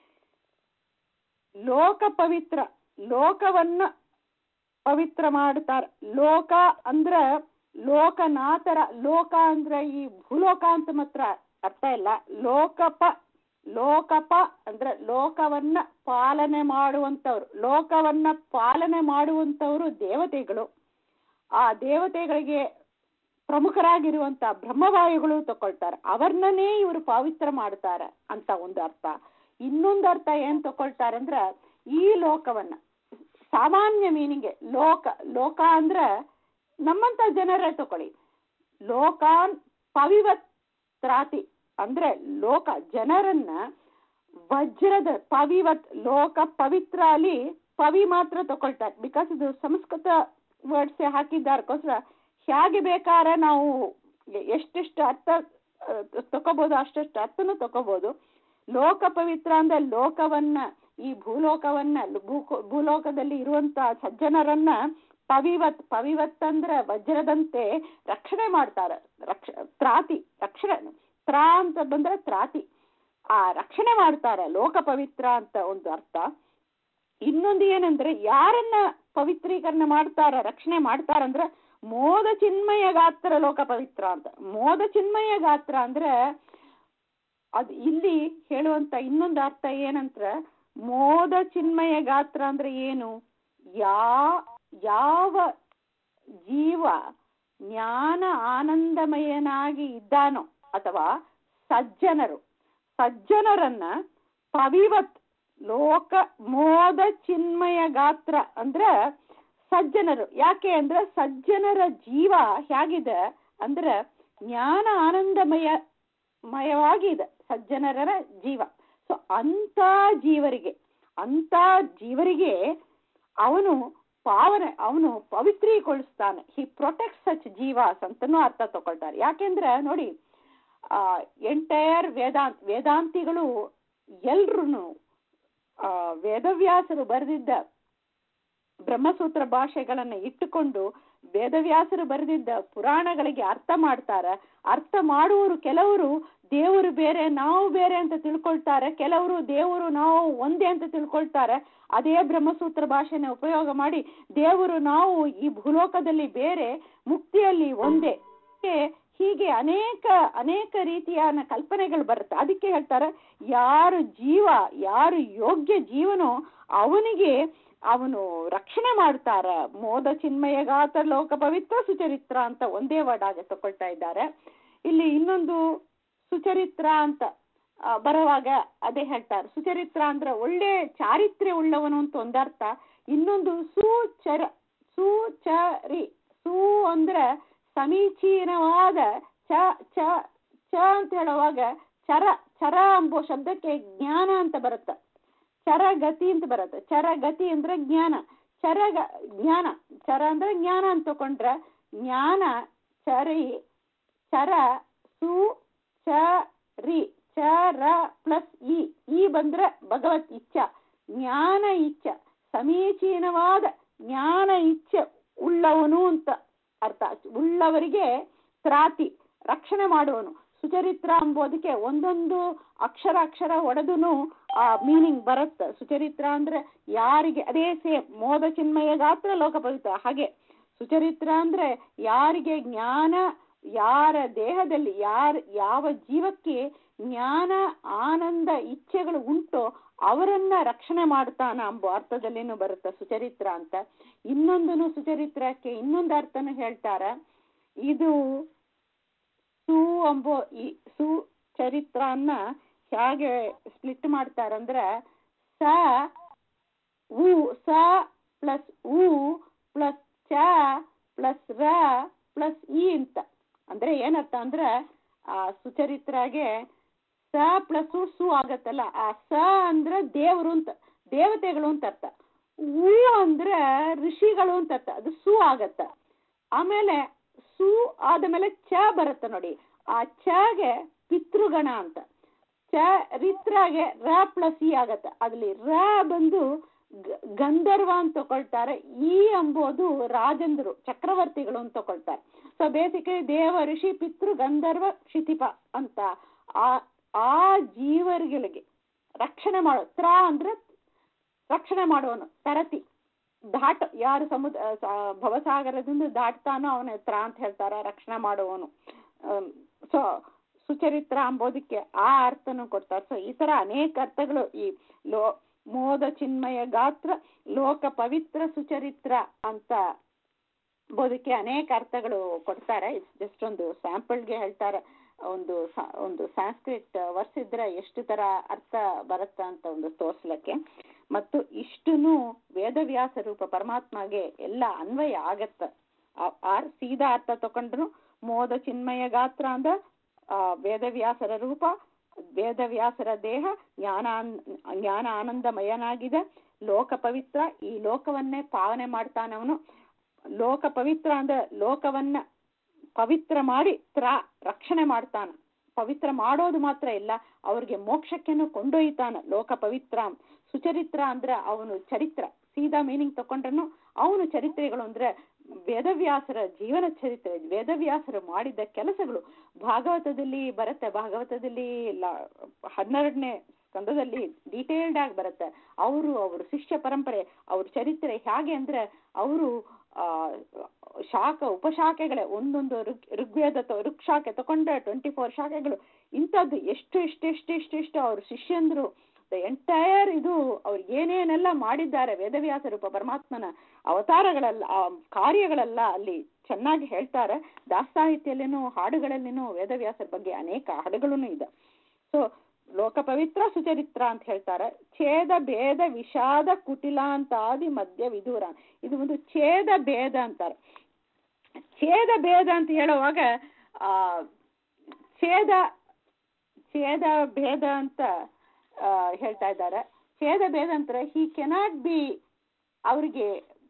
ಲೋಕ ಪವಿತ್ರ ಲೋಕವನ್ನ ಪವಿತ್ರ ಮಾಡ್ತಾರ ಲೋಕ ಅಂದ್ರ ಲೋಕನಾಥರ ಲೋಕ ಅಂದ್ರ ಈ ಭೂಲೋಕ ಅಂತ ಮಾತ್ರ ಅರ್ಥ ಇಲ್ಲ ಲೋಕಪ ಲೋಕಪ ಅಂದ್ರ ಲೋಕವನ್ನ ಪಾಲನೆ ಮಾಡುವಂತವ್ರು ಲೋಕವನ್ನ ಪಾಲನೆ ಮಾಡುವಂತವ್ರು ದೇವತೆಗಳು ಆ ದೇವತೆಗಳಿಗೆ ಪ್ರಮುಖರಾಗಿರುವಂತ ಬ್ರಹ್ಮವಾಯುಗಳು ತಕೊಳ್ತಾರೆ ಅವರನ್ನೇ ಇವರು ಪವಿತ್ರ ಮಾಡ್ತಾರ ಅಂತ ಒಂದು ಅರ್ಥ ಇನ್ನೊಂದು ಅರ್ಥ ಏನ್ ತಕೊಳ್ತಾರೆ ಅಂದ್ರ ಈ ಲೋಕವನ್ನ ಸಾಮಾನ್ಯ ಮೀನಿಂಗ್ ಲೋಕ ಲೋಕ ಅಂದ್ರ ನಮ್ಮಂತ ಜನರೇ ತಕೊಳ್ಳಿ ಲೋಕಾನ್ ಪವಿವತ್ರಾತಿ ಅಂದ್ರೆ ಲೋಕ ಜನರನ್ನ ವಜ್ರದ ಪವಿವತ್ ಲೋಕ ಪವಿತ್ರ ಅಲ್ಲಿ ಪವಿ ಮಾತ್ರ ತಕೊಳ್ತಾರೆ ಬಿಕಾಸ್ ಇದು ಸಂಸ್ಕೃತ ವರ್ಡ್ಸ್ ಹಾಕಿದ್ದಾರಕ್ಕೋಸ್ಕರ ಹೇಗೆ ಬೇಕಾರ ನಾವು ಎ- ಎಷ್ಟೆಷ್ಟು ಅರ್ಥ ಅಹ್, ತಕೋಬಹುದು ಅಷ್ಟಷ್ಟು ಅರ್ಥನೂ ತಕೋಬಹುದು ಲೋಕ ಪವಿತ್ರ ಅಂದ್ರೆ ಲೋಕವನ್ನ ಈ ಭೂಲೋಕವನ್ನ ಭೂ- ಭೂಲೋಕದಲ್ಲಿ ಇರುವಂತ ಸಜ್ಜನರನ್ನ ಪವಿವತ್ ಪವಿವತ್ ಅಂದ್ರೆ ವಜ್ರದಂತೆ ರಕ್ಷಣೆ ಮಾಡ್ತಾರೆ ರಕ್ಷ ತ್ರಾತಿ ರಕ್ಷಣೆ ತ್ರಾ ಅಂತ ಬಂದ್ರೆ ತ್ರಾತಿ ಆ ರಕ್ಷಣೆ ಮಾಡ್ತಾರೆ ಲೋಕ ಪವಿತ್ರ ಅಂತ ಒಂದು ಅರ್ಥ ಇನ್ನೊಂದು ಏನಂದ್ರೆ ಯಾರನ್ನ ಪವಿತ್ರೀಕರಣ ಮಾಡ್ತಾರ ರಕ್ಷಣೆ ಮಾಡ್ತಾರಂದ್ರ ಮೋದ ಚಿನ್ಮಯ ಗಾತ್ರ ಲೋಕ ಪವಿತ್ರ ಅಂತ ಮೋದ ಚಿನ್ಮಯ ಗಾತ್ರ ಅಂದ್ರೆ ಅದು ಇಲ್ಲಿ ಹೇಳುವಂತ ಇನ್ನೊಂದು ಅರ್ಥ ಏನಂದ್ರ ಮೋದ ಚಿನ್ಮಯ ಗಾತ್ರ ಅಂದ್ರೆ ಏನು ಯಾ ಯಾವ ಜೀವ ಜ್ಞಾನ ಆನಂದಮಯನಾಗಿ ಇದ್ದಾನೋ ಅಥವಾ ಸಜ್ಜನರು ಸಜ್ಜನರನ್ನ ಪವಿವತ್ ಲೋಕ ಮೋದ ಚಿನ್ಮಯ ಗಾತ್ರ ಅಂದ್ರ ಸಜ್ಜನರು ಯಾಕೆ ಅಂದ್ರೆ ಸಜ್ಜನರ ಜೀವ ಹೇಗಿದೆ ಅಂದ್ರೆ ಜ್ಞಾನ ಆನಂದಮಯ ಮಯವಾಗಿದೆ ಸಜ್ಜನರ ಜೀವ ಸೊ ಅಂತ ಜೀವರಿಗೆ ಅಂತ ಜೀವರಿಗೆ ಅವನು ಪಾವನೆ ಅವನು ಪವಿತ್ರೀಗೊಳಿಸ್ತಾನೆ ಹಿ ಪ್ರೊಟೆಕ್ಟ್ ಸಚ್ ಜೀವಾಸ್ ಅಂತನೂ ಅರ್ಥ ತಗೊಳ್ತಾರೆ ಯಾಕೆಂದ್ರೆ ನೋಡಿ ಆ ಎಂಟೈರ್ ವೇದಾಂತ್ ವೇದಾಂತಿಗಳು ಎಲ್ರು ಆ ವೇದವ್ಯಾಸರು ಬರೆದಿದ್ದ ಬ್ರಹ್ಮಸೂತ್ರ ಭಾಷೆಗಳನ್ನ ಇಟ್ಟುಕೊಂಡು ವೇದವ್ಯಾಸರು ಬರೆದಿದ್ದ ಪುರಾಣಗಳಿಗೆ ಅರ್ಥ ಮಾಡ್ತಾರ ಅರ್ಥ ಮಾಡುವವರು ಕೆಲವರು ದೇವರು ಬೇರೆ ನಾವು ಬೇರೆ ಅಂತ ತಿಳ್ಕೊಳ್ತಾರೆ ಕೆಲವರು ದೇವರು ನಾವು ಒಂದೇ ಅಂತ ತಿಳ್ಕೊಳ್ತಾರೆ ಅದೇ ಬ್ರಹ್ಮಸೂತ್ರ ಭಾಷೆನ ಉಪಯೋಗ ಮಾಡಿ ದೇವರು ನಾವು ಈ ಭೂಲೋಕದಲ್ಲಿ ಬೇರೆ ಮುಕ್ತಿಯಲ್ಲಿ ಒಂದೇ ಹೀಗೆ ಹೀಗೆ ಅನೇಕ ಅನೇಕ ರೀತಿಯ ಕಲ್ಪನೆಗಳು ಬರುತ್ತೆ ಅದಕ್ಕೆ ಹೇಳ್ತಾರೆ ಯಾರು ಜೀವ ಯಾರು ಯೋಗ್ಯ ಜೀವನೋ ಅವನಿಗೆ ಅವನು ರಕ್ಷಣೆ ಮಾಡ್ತಾರ ಮೋದ ಚಿನ್ಮಯಗಾತ ಲೋಕ ಪವಿತ್ರ ಸುಚರಿತ್ರ ಅಂತ ಒಂದೇ ವರ್ಡ್ ಆಗಿ ತಗೊಳ್ತಾ ಇದ್ದಾರೆ ಇಲ್ಲಿ ಇನ್ನೊಂದು ಸುಚರಿತ್ರ ಅಂತ ಆ, ಬರುವಾಗ ಅದೇ ಹೇಳ್ತಾರೆ ಸುಚರಿತ್ರ ಅಂದ್ರೆ ಒಳ್ಳೆ ಚಾರಿತ್ರ್ಯ ಉಳ್ಳವನು ಅಂತ ಒಂದರ್ಥ ಇನ್ನೊಂದು ಸುಚರ ಸುಚರಿ ಸು ಅಂದ್ರೆ ಸಮೀಚೀನವಾದ ಚ ಚ ಚ ಅಂತ ಹೇಳುವಾಗ ಚರ ಚರ ಎಂಬೋ ಶಬ್ದಕ್ಕೆ ಜ್ಞಾನ ಅಂತ ಬರುತ್ತೆ ಚರಗತಿ ಅಂತ ಬರುತ್ತೆ ಚರಗತಿ ಅಂದ್ರೆ ಜ್ಞಾನ ಚರಗ ಜ್ಞಾನ ಚರ ಅಂದ್ರೆ ಜ್ಞಾನ ಅಂತ ತಕೊಂಡ್ರೆ ಜ್ಞಾನ ಚರಿ ಚರ ಸು ಚರಿ ಚರ ಪ್ಲಸ್ ಇ ಈ ಬಂದ್ರೆ ಭಗವತ್ ಇಚ್ಛ ಜ್ಞಾನ ಇಚ್ಛ ಸಮೀಚೀನವಾದ ಜ್ಞಾನ ಇಚ್ಛೆ ಉಳ್ಳವನು ಅಂತ ಅರ್ಥ ಉಳ್ಳವರಿಗೆ ತ್ರಾತಿ ರಕ್ಷಣೆ ಮಾಡುವನು ಸುಚರಿತ್ರ ಎಂಬುದಕ್ಕೆ ಒಂದೊಂದು ಅಕ್ಷರ ಅಕ್ಷರ ಒಡೆದುನು ಆ ಮೀನಿಂಗ್ ಬರುತ್ತೆ ಸುಚರಿತ್ರ ಅಂದ್ರೆ ಯಾರಿಗೆ ಅದೇ ಸೇಮ್ ಮೋದ ಚಿನ್ಮಯ ಗಾತ್ರ ಲೋಕ ಪವಿತ್ರ ಹಾಗೆ ಸುಚರಿತ್ರ ಅಂದ್ರೆ ಯಾರಿಗೆ ಜ್ಞಾನ ಯಾರ ದೇಹದಲ್ಲಿ ಯಾರ ಯಾವ ಜೀವಕ್ಕೆ ಜ್ಞಾನ ಆನಂದ ಇಚ್ಛೆಗಳು ಉಂಟೋ ಅವರನ್ನ ರಕ್ಷಣೆ ಮಾಡ್ತಾನ ಎಂಬ ಅರ್ಥದಲ್ಲಿನೂ ಬರುತ್ತೆ ಸುಚರಿತ್ರ ಅಂತ ಇನ್ನೊಂದನು ಸುಚರಿತ್ರಕ್ಕೆ ಇನ್ನೊಂದು ಅರ್ಥನು ಹೇಳ್ತಾರ ಇದು ಸು ಎಂಬೋ ಈ ಸುಚರಿತ್ರನ್ನ ಹೇಗೆ ಸ್ಪ್ಲಿಟ್ ಮಾಡ್ತಾರಂದ್ರೆ ಸ ಉ ಸ ಪ್ಲಸ್ ಉ ಪ್ಲಸ್ ಚ ಪ್ಲಸ್ ರ ಪ್ಲಸ್ ಇ ಅಂತ ಅಂದ್ರೆ ಏನರ್ಥ ಅಂದ್ರೆ ಆ ಸುಚರಿತ್ರಾಗೆ ಸ ಪ್ಲಸ್ ಸು ಆಗತ್ತಲ್ಲ ಆ ಸ ಅಂದ್ರೆ ದೇವರು ಅಂತ ದೇವತೆಗಳು ಅಂತ ಅರ್ಥ ಉ ಅಂದ್ರೆ ಋಷಿಗಳು ಅಂತ ಅರ್ಥ ಅದು ಸು ಆಗತ್ತ ಆಮೇಲೆ ಸು ಆದಮೇಲೆ ಚ ಬರುತ್ತೆ ನೋಡಿ ಆ ಚಗೆ ಪಿತೃಗಣ ಅಂತ ಚ ರಿತ್ರಾಗೆ ರ ಪ್ಲಸ್ ಇ ಆಗತ್ತೆ ಅದ್ರಲ್ಲಿ ರ ಬಂದು ಗ- ಗಂಧರ್ವ ಅಂತ ತಗೊಳ್ತಾರೆ ಈ ಎಂಬುದು ರಾಜೇಂದ್ರು ಚಕ್ರವರ್ತಿಗಳು ಅಂತ ತಗೊಳ್ತಾರೆ ಸೊ ಬೇಸಿಕಲಿ ದೇವ ಋಷಿ ಪಿತೃ ಗಂಧರ್ವ ಕ್ಷಿತಿಪ ಅಂತ ಆ ಆ ಜೀವರುಗಳಿಗೆ ರಕ್ಷಣೆ ಮಾಡೋ ತ್ರ ಅಂದ್ರೆ ರಕ್ಷಣೆ ಮಾಡುವನು ತರತಿ ದಾಟ ಯಾರು ಸಮುದ್ರ ಸ- ಭವಸಾಗರದಿಂದ ದಾಟ್ತಾನೋ ಅವನ ತ್ರ ಅಂತ ಹೇಳ್ತಾರ ರಕ್ಷಣೆ ಮಾಡುವವನು ಸೊ ಸುಚರಿತ್ರ ಅಂಬೋದಕ್ಕೆ ಆ ಅರ್ಥನು ಕೊಡ್ತಾರೆ ಸೊ ಈ ತರ ಅನೇಕ ಅರ್ಥಗಳು ಈ ಲೋ ಮೋದ ಚಿನ್ಮಯ ಗಾತ್ರ ಲೋಕ ಪವಿತ್ರ ಸುಚರಿತ್ರ ಅಂತ ಬೋದಕ್ಕೆ ಅನೇಕ ಅರ್ಥಗಳು ಕೊಡ್ತಾರೆ ಇಟ್ಸ್ ಜಸ್ಟ್ ಒಂದು ಸ್ಯಾಂಪಲ್ಗೆ ಹೇಳ್ತಾರೆ ಒಂದು ಸ- ಒಂದು ಸಂಸ್ಕೃತ್ ವರ್ಸ್ ಇದ್ರೆ ಎಷ್ಟು ತರ ಅರ್ಥ ಬರುತ್ತಾ ಅಂತ ಒಂದು ತೋರ್ಸ್ಲಿಕ್ಕೆ ಮತ್ತು ಇಷ್ಟುನು ವೇದವ್ಯಾಸ ರೂಪ ಪರಮಾತ್ಮಗೆ ಎಲ್ಲ ಅನ್ವಯ ಆಗತ್ತ ಆ- ಆರ್ ಸೀದಾ ಅರ್ಥ ತಕೊಂಡ್ರು ಮೋದ ಚಿನ್ಮಯ ಗಾತ್ರ ಅಂದ ಆ, ವೇದವ್ಯಾಸರ ರೂಪ ವೇದವ್ಯಾಸರ ದೇಹ ಜ್ಞಾನ ಜ್ಞಾನ ಆನಂದಮಯನಾಗಿದೆ ಲೋಕ ಪವಿತ್ರ ಈ ಲೋಕವನ್ನೇ ಪಾವನೆ ಮಾಡ್ತಾನವನು ಲೋಕ ಪವಿತ್ರ ಅಂದ್ರೆ ಲೋಕವನ್ನ ಪವಿತ್ರ ಮಾಡಿ ತ್ರ ರಕ್ಷಣೆ ಮಾಡ್ತಾನ ಪವಿತ್ರ ಮಾಡೋದು ಮಾತ್ರ ಇಲ್ಲ ಅವ್ರಿಗೆ ಮೋಕ್ಷಕ್ಕೆನು ಕೊಂಡೊಯ್ತಾನ ಲೋಕ ಪವಿತ್ರ ಸುಚರಿತ್ರ ಅಂದ್ರೆ ಅವನು ಚರಿತ್ರ ಸೀದಾ ಮೀನಿಂಗ್ ತಕೊಂಡ್ರನು ಅವನು ಚರಿತ್ರೆಗಳು ಅಂದ್ರೆ ವೇದವ್ಯಾಸರ ಜೀವನ ಚರಿತ್ರೆ ವೇದವ್ಯಾಸರು ಮಾಡಿದ ಕೆಲಸಗಳು ಭಾಗವತದಲ್ಲಿ ಬರುತ್ತೆ ಭಾಗವತದಲ್ಲಿ ಲ- ಹನ್ನೆರಡನೇ ಸ್ಕಂದದಲ್ಲಿ ಡೀಟೇಲ್ಡ್ ಆಗಿ ಬರುತ್ತೆ ಅವರು ಅವರು ಶಿಷ್ಯ ಪರಂಪರೆ ಅವ್ರ ಚರಿತ್ರೆ ಹೇಗೆ ಅಂದ್ರೆ ಅವರು ಆ ಶಾಖ ಉಪಶಾಖೆಗಳೇ ಒಂದೊಂದು ಋಗ್ ಋಗ್ವೇದ ತ- ಋಕ್ಷಾಖೆ ತಕೊಂಡ್ರೆ ಟ್ವೆಂಟಿ ಫೋರ್ ಶಾಖೆಗಳು ಇಂಥದ್ದು ಎಷ್ಟು ಎಷ್ಟು ಎಷ್ಟು ಎಷ್ಟು ಎಷ್ಟು ಅವ್ರ ಶಿಷ್ಯಂದ್ರು ಎಂಟೈರ್ ಇದು ಅವ್ರು ಏನೇನೆಲ್ಲ ಮಾಡಿದ್ದಾರೆ ವೇದವ್ಯಾಸ ರೂಪ ಪರಮಾತ್ಮನ ಅವತಾರಗಳೆಲ್ಲ ಆ ಕಾರ್ಯಗಳೆಲ್ಲ ಅಲ್ಲಿ ಚೆನ್ನಾಗಿ ಹೇಳ್ತಾರೆ ದಾಸಾಹಿತ್ಯಲ್ಲಿನೂ ಹಾಡುಗಳಲ್ಲಿನೂ ವೇದವ್ಯಾಸರ ಬಗ್ಗೆ ಅನೇಕ ಹಾಡುಗಳೂ ಇದೆ ಸೊ ಲೋಕ ಪವಿತ್ರ ಸುಚರಿತ್ರ ಅಂತ ಹೇಳ್ತಾರೆ ಛೇದ ಭೇದ ವಿಷಾದ ಕುಟಿಲಾಂತಾದಿ ಮಧ್ಯ ವಿದೂರ ಇದು ಒಂದು ಛೇದ ಭೇದ ಅಂತಾರೆ ಛೇದ ಭೇದ ಅಂತ ಹೇಳುವಾಗ ಆ ಛೇದ ಛೇದ ಭೇದ ಅಂತ ಆ, ಹೇಳ್ತಾ ಇದ್ದಾರೆ ಛೇದ ಭೇದ ಅಂದ್ರೆ ಹಿ ಕೆನಾಟ್ ಬಿ ಅವ್ರಿಗೆ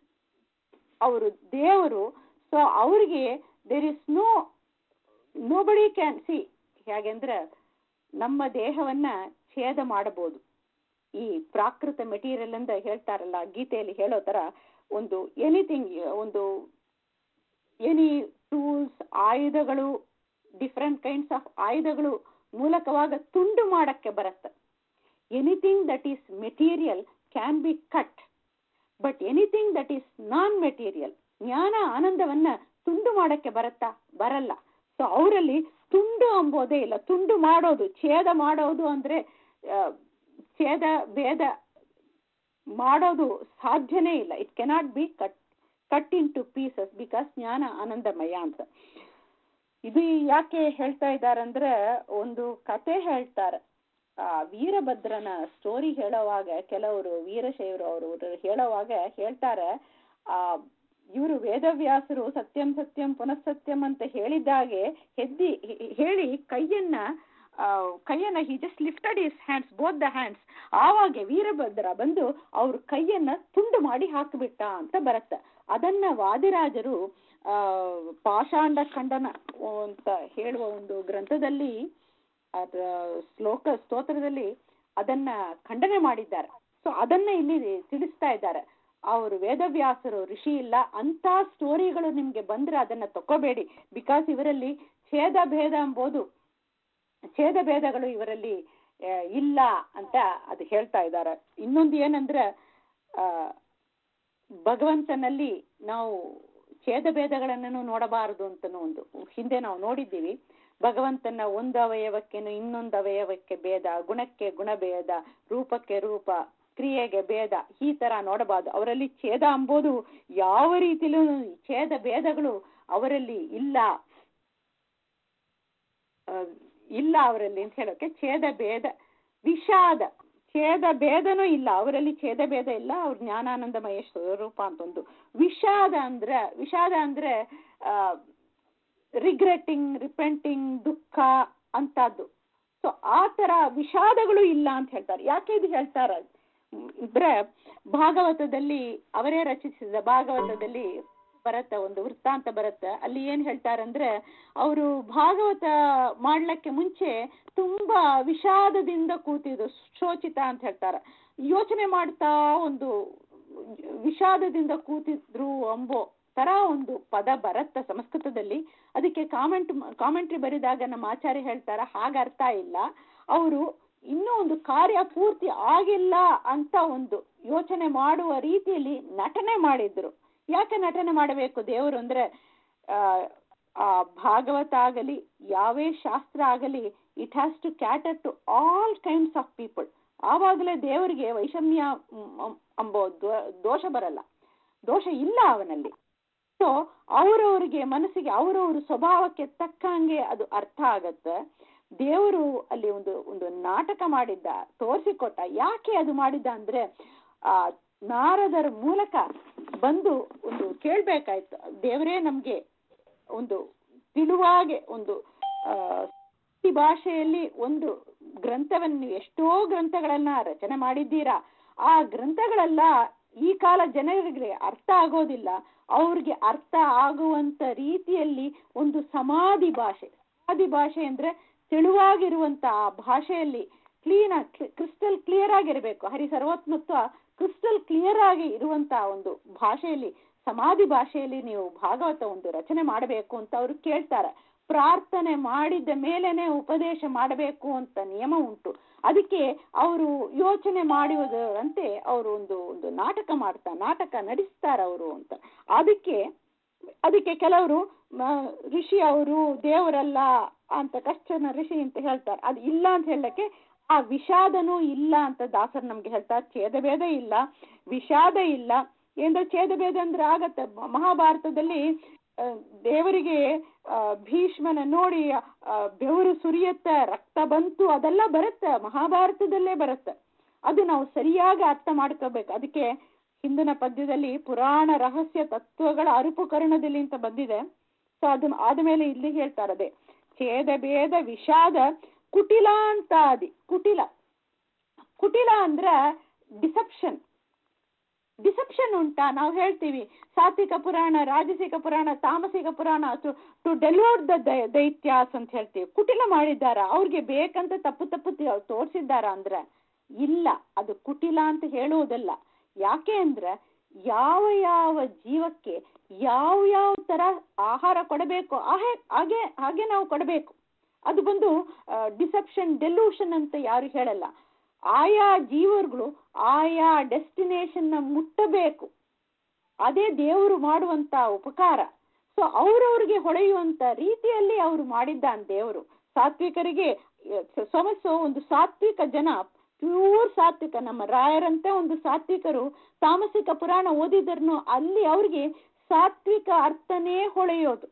ಅವರು ದೇವರು ಸೊ ಅವ್ರಿಗೆ there is no nobody can see ಹೇಗೆಂದ್ರೆ ನಮ್ಮ ದೇಹವನ್ನ ಛೇದ ಮಾಡಬಹುದು ಈ ಪ್ರಾಕೃತ ಮೆಟೀರಿಯಲ್ ಅಂತ ಹೇಳ್ತಾರಲ್ಲ ಗೀತೆಯಲ್ಲಿ ಹೇಳೋ ತರ ಒಂದು ಎನಿಥಿಂಗ್ ಒಂದು ಎನಿ ಟೂಲ್ಸ್ ಆಯುಧಗಳು ಡಿಫ್ರೆಂಟ್ ಕೈಂಡ್ಸ್ ಆಫ್ ಆಯುಧಗಳು ಮೂಲಕವಾಗ ತುಂಡು ಮಾಡಕ್ಕೆ ಬರುತ್ತೆ anything that is material can be cut but anything that is non material ಜ್ಞಾನ ಆನಂದವನ್ನ ತುಂಡು ಮಾಡಕ್ಕೆ ಬರತ್ತಾ ಬರಲ್ಲ ಸೊ ಅವರಲ್ಲಿ ತುಂಡು ಅಂಬೋದೇ ಇಲ್ಲ ತುಂಡು ಮಾಡೋದು ಛೇದ ಮಾಡೋದು ಅಂದ್ರೆ ಆ, ಛೇದ ಭೇದ ಮಾಡೋದು ಸಾಧ್ಯನೇ ಇಲ್ಲ it cannot be cut cut into pieces because ಜ್ಞಾನ ಆನಂದಮಯ ಅಂತ ಇದು ಯಾಕೆ ಹೇಳ್ತಾ ಇದ್ದಾರಂದ್ರೆ ಒಂದು ಕತೆ ಹೇಳ್ತಾರೆ ಆ ವೀರಭದ್ರನ ಸ್ಟೋರಿ ಹೇಳೋವಾಗ ಕೆಲವರು ವೀರಶೈವರು ಅವರು ಹೇಳೋವಾಗ ಹೇಳ್ತಾರೆ ಆ ಇವರು ವೇದವ್ಯಾಸರು ಸತ್ಯಂ ಸತ್ಯಂ ಪುನಃಸತ್ಯಂ ಅಂತ ಹೇಳಿದಾಗೆ ಹೆದ್ದಿ ಹೆ- ಹೇಳಿ ಕೈಯನ್ನ ಆ, ಕೈಯನ್ನ he just lifted his hands both the hands ಆವಾಗ ವೀರಭದ್ರ ಬಂದು ಅವ್ರ ಕೈಯನ್ನ ತುಂಡು ಮಾಡಿ ಹಾಕಿಬಿಟ್ಟ ಅಂತ ಬರುತ್ತೆ ಅದನ್ನ ವಾದಿರಾಜರು ಆ ಪಾಷಾಂಡ ಖಂಡನ ಅಂತ ಹೇಳುವ ಒಂದು ಗ್ರಂಥದಲ್ಲಿ ಅದ ಶ್ಲೋಕ ಸ್ತೋತ್ರದಲ್ಲಿ ಅದನ್ನ ಖಂಡನೆ ಮಾಡಿದ್ದಾರೆ ಸೊ ಅದನ್ನ ಇಲ್ಲಿ ತಿಳಿಸ್ತಾ ಇದ್ದಾರೆ ಅವರು ವೇದವ್ಯಾಸರು ಋಷಿ ಇಲ್ಲ ಅಂತ ಸ್ಟೋರಿಗಳು ನಿಮ್ಗೆ ಬಂದ್ರೆ ಅದನ್ನ ತಕೋಬೇಡಿ ಬಿಕಾಸ್ ಇವರಲ್ಲಿ ಛೇದ ಭೇದ ಎಂಬುದು ಛೇದ ಭೇದಗಳು ಇವರಲ್ಲಿ ಆ, ಇಲ್ಲ ಅಂತ ಅದು ಹೇಳ್ತಾ ಇದ್ದಾರೆ ಇನ್ನೊಂದು ಏನಂದ್ರೆ ಆ ಭಗವಂತನಲ್ಲಿ ನಾವು ಛೇದ ಭೇದಗಳನ್ನು ನೋಡಬಾರದು ಅಂತನೂ ಒಂದು ಹಿಂದೆ ನಾವು ನೋಡಿದ್ದೀವಿ ಭಗವಂತನ ಒಂದು ಅವಯವಕ್ಕೇನು ಇನ್ನೊಂದು ಅವಯವಕ್ಕೆ ಭೇದ ಗುಣಕ್ಕೆ ಗುಣಭೇದ ರೂಪಕ್ಕೆ ರೂಪ ಕ್ರಿಯೆಗೆ ಭೇದ ಈ ತರ ನೋಡಬಾರದು ಅವರಲ್ಲಿ ಛೇದ ಎಂಬುದು ಯಾವ ರೀತಿಲೂ ಛೇದ ಭೇದಗಳು ಅವರಲ್ಲಿ ಇಲ್ಲ ಆ, ಇಲ್ಲ ಅವರಲ್ಲಿ ಅಂತ ಹೇಳೋಕೆ ಛೇದ ಭೇದ ವಿಷಾದ ಛೇದ ಭೇದನೂ ಇಲ್ಲ ಅವರಲ್ಲಿ ಛೇದ ಭೇದ ಇಲ್ಲ ಅವ್ರ ಜ್ಞಾನಾನಂದಮಯ ಸ್ವರೂಪ ಅಂತ ಒಂದು ವಿಷಾದ ಅಂದ್ರೆ ವಿಷಾದ ಅಂದ್ರೆ ರಿಗ್ರೆಟಿಂಗ್ ರಿಪೆಂಟಿಂಗ್ ದುಃಖ ಅಂತದ್ದು ಸೊ ಆ ತರ ವಿಷಾದಗಳು ಇಲ್ಲ ಅಂತ ಹೇಳ್ತಾರೆ ಯಾಕೆ ಇದು ಹೇಳ್ತಾರೆ ಇದ್ರೆ ಭಾಗವತದಲ್ಲಿ ಅವರೇ ರಚಿಸಿದ ಭಾಗವತದಲ್ಲಿ ಬರತ್ತೆ ಒಂದು ವೃತ್ತಾಂತ ಬರುತ್ತೆ ಅಲ್ಲಿ ಏನ್ ಹೇಳ್ತಾರಂದ್ರೆ ಅವರು ಭಾಗವತ ಮಾಡ್ಲಿಕ್ಕೆ ಮುಂಚೆ ತುಂಬಾ ವಿಷಾದದಿಂದ ಕೂತಿದ್ರು ಶೋಚಿತ ಅಂತ ಹೇಳ್ತಾರೆ ಯೋಚನೆ ಮಾಡ್ತಾ ಒಂದು ವಿಷಾದದಿಂದ ಕೂತಿದ್ರು ಎಂಬೋ ತರ ಒಂದು ಪದ ಬರತ್ತ ಸಂಸ್ಕೃತದಲ್ಲಿ ಅದಕ್ಕೆ ಕಾಮೆಂಟ್ ಕಾಮೆಂಟ್ರಿ ಬರೆದಾಗ ನಮ್ಮ ಆಚಾರ್ಯ ಹೇಳ್ತಾರ ಹಾಗ ಅರ್ಥ ಇಲ್ಲ ಅವರು ಇನ್ನೂ ಒಂದು ಕಾರ್ಯ ಪೂರ್ತಿ ಆಗಿಲ್ಲ ಅಂತ ಒಂದು ಯೋಚನೆ ಮಾಡುವ ರೀತಿಯಲ್ಲಿ ನಟನೆ ಮಾಡಿದ್ರು ಯಾಕೆ ನಟನೆ ಮಾಡಬೇಕು ದೇವರು ಅಂದ್ರೆ ಆ ಆ ಭಾಗವತ ಆಗಲಿ ಯಾವೇ ಶಾಸ್ತ್ರ ಆಗಲಿ it has to cater to all kinds of people ಆವಾಗಲೇ ದೇವರಿಗೆ ವೈಷಮ್ಯ ಅಂಬೋ ದೋಷ ಬರಲ್ಲ ದೋಷ ಇಲ್ಲ ಅವನಲ್ಲಿ ಸೊ ಅವರವರಿಗೆ ಮನಸ್ಸಿಗೆ ಅವರವ್ರ ಸ್ವಭಾವಕ್ಕೆ ತಕ್ಕಂಗೆ ಅದು ಅರ್ಥ ಆಗತ್ತೆ ದೇವರು ಅಲ್ಲಿ ಒಂದು ಒಂದು ನಾಟಕ ಮಾಡಿದ್ದ ತೋರಿಸಿಕೊಟ್ಟ ಯಾಕೆ ಅದು ಮಾಡಿದ್ದ ಅಂದ್ರೆ ಆ ನಾರದರ ಮೂಲಕ ಬಂದು ಒಂದು ಕೇಳ್ಬೇಕಾಯ್ತು ದೇವರೇ ನಮ್ಗೆ ಒಂದು ತಿಳುವಾಗೆ ಒಂದು ಆ ಈ ಭಾಷೆಯಲ್ಲಿ ಒಂದು ಗ್ರಂಥವನ್ನು ನೀವು ಎಷ್ಟೋ ಗ್ರಂಥಗಳನ್ನ ರಚನೆ ಮಾಡಿದ್ದೀರಾ ಆ ಗ್ರಂಥಗಳೆಲ್ಲ ಈ ಕಾಲ ಜನರಿಗೆ ಅರ್ಥ ಆಗೋದಿಲ್ಲ ಅವ್ರಿಗೆ ಅರ್ಥ ಆಗುವಂತ ರೀತಿಯಲ್ಲಿ ಒಂದು ಸಮಾಧಿ ಭಾಷೆ ಸಮಾಧಿ ಭಾಷೆ ಅಂದ್ರೆ ತೆಳುವಾಗಿರುವಂತ ಆ ಭಾಷೆಯಲ್ಲಿ ಕ್ಲೀನ್ ಕ್ರಿಸ್ಟಲ್ ಕ್ಲಿಯರ್ ಆಗಿರ್ಬೇಕು ಹರಿ ಸರ್ವೋತ್ಮತ್ವ ಕ್ರಿಸ್ಟಲ್ ಕ್ಲಿಯರ್ ಆಗಿ ಇರುವಂತ ಒಂದು ಭಾಷೆಯಲ್ಲಿ ಸಮಾಧಿ ಭಾಷೆಯಲ್ಲಿ ನೀವು ಭಾಗವತ ಒಂದು ರಚನೆ ಮಾಡಬೇಕು ಅಂತ ಅವರು ಕೇಳ್ತಾರೆ ಪ್ರಾರ್ಥನೆ ಮಾಡಿದ ಮೇಲೇನೆ ಉಪದೇಶ ಮಾಡಬೇಕು ಅಂತ ನಿಯಮ ಉಂಟು ಅದಕ್ಕೆ ಅವರು ಯೋಚನೆ ಮಾಡುವುದರಂತೆ ಅವರು ಒಂದು ಒಂದು ನಾಟಕ ಮಾಡ್ತಾ ನಾಟಕ ನಡೆಸ್ತಾರ ಅವರು ಅಂತ ಅದಕ್ಕೆ ಅದಕ್ಕೆ ಕೆಲವರು ಋಷಿ ಅವರು ದೇವರಲ್ಲ ಅಂತ ಕಷ್ಟನ ಋಷಿ ಅಂತ ಹೇಳ್ತಾರೆ ಅದು ಇಲ್ಲ ಅಂತ ಹೇಳಕ್ಕೆ ಆ ವಿಷಾದನೂ ಇಲ್ಲ ಅಂತ ದಾಸರು ನಮ್ಗೆ ಹೇಳ್ತಾರೆ ಛೇದಭೇದ ಇಲ್ಲ ವಿಷಾದ ಇಲ್ಲ ಏನಂದ್ರೆ ಛೇದಭೇದ ಅಂದ್ರೆ ಆಗತ್ತೆ ಮಹಾಭಾರತದಲ್ಲಿ ದೇವರಿಗೆ ಭೀಷ್ಮನ ನೋಡಿ ಬೆವರು ಸುರಿಯತ್ತ ರಕ್ತ ಬಂತು ಅದೆಲ್ಲ ಬರುತ್ತೆ ಮಹಾಭಾರತದಲ್ಲೇ ಬರುತ್ತೆ ಅದು ನಾವು ಸರಿಯಾಗಿ ಅರ್ಥ ಮಾಡ್ಕೋಬೇಕು ಅದಕ್ಕೆ ಹಿಂದಿನ ಪದ್ಯದಲ್ಲಿ ಪುರಾಣ ರಹಸ್ಯ ತತ್ವಗಳ ಅರುಪುಕರಣದಲ್ಲಿ ಅಂತ ಬಂದಿದೆ ಸೊ ಅದು ಆದ್ಮೇಲೆ ಇಲ್ಲಿ ಹೇಳ್ತಾರದೆ ಛೇದ ಭೇದ ವಿಷಾದ ಕುಟಿಲ ಅಂತ ಅದಿ ಕುಟಿಲ ಕುಟಿಲ ಅಂದ್ರ ಡಿಸೆಪ್ಷನ್ ಡಿಸೆಪ್ಷನ್ ಉಂಟಾ ನಾವು ಹೇಳ್ತೀವಿ ಸಾತ್ವಿಕ ಪುರಾಣ ರಾಜಸಿಕ ಪುರಾಣ ತಾಮಸಿಕ ಪುರಾಣ ಟು ಡೆಲಿವರ್ ದ ದೈತ್ಯಾಸ್ ಅಂತ ಹೇಳ್ತೀವಿ ಕುಟಿಲ ಮಾಡಿದ್ದಾರ ಅವ್ರಿಗೆ ಬೇಕಂತ ತಪ್ಪು ತಪ್ಪು ತೋರಿಸಿದ್ದಾರ ಅಂದ್ರೆ ಇಲ್ಲ ಅದು ಕುಟಿಲ ಅಂತ ಹೇಳುವುದಲ್ಲ ಯಾಕೆ ಅಂದ್ರೆ ಯಾವ ಯಾವ ಜೀವಕ್ಕೆ ಯಾವ ಯಾವ ತರ ಆಹಾರ ಕೊಡಬೇಕು ಹಾಗೆ ಹಾಗೆ ನಾವು ಕೊಡಬೇಕು ಅದು ಬಂದು ಡಿಸೆಪ್ಷನ್ ಡೆಲ್ಯೂಷನ್ ಅಂತ ಯಾರು ಹೇಳಲ್ಲ ಆಯಾ ಜೀವರುಗಳು ಆಯಾ ಡೆಸ್ಟಿನೇಷನ್ ನ ಮುಟ್ಟಬೇಕು ಅದೇ ದೇವರು ಮಾಡುವಂತ ಉಪಕಾರ ಸೊ ಅವ್ರವ್ರಿಗೆ ಹೊಳೆಯುವಂತ ರೀತಿಯಲ್ಲಿ ಅವರು ಮಾಡಿದ್ದಾನೆ ದೇವರು ಸಾತ್ವಿಕರಿಗೆ ಸಮಸ್ಸು ಒಂದು ಸಾತ್ವಿಕ ಜನ ಪ್ಯೂರ್ ಸಾತ್ವಿಕ ನಮ್ಮ ರಾಯರಂತೆ ಒಂದು ಸಾತ್ವಿಕರು ತಾಮಸಿಕ ಪುರಾಣ ಓದಿದ್ರನು ಅಲ್ಲಿ ಅವ್ರಿಗೆ ಸಾತ್ವಿಕ ಅರ್ಥನೇ ಹೊಳೆಯೋದು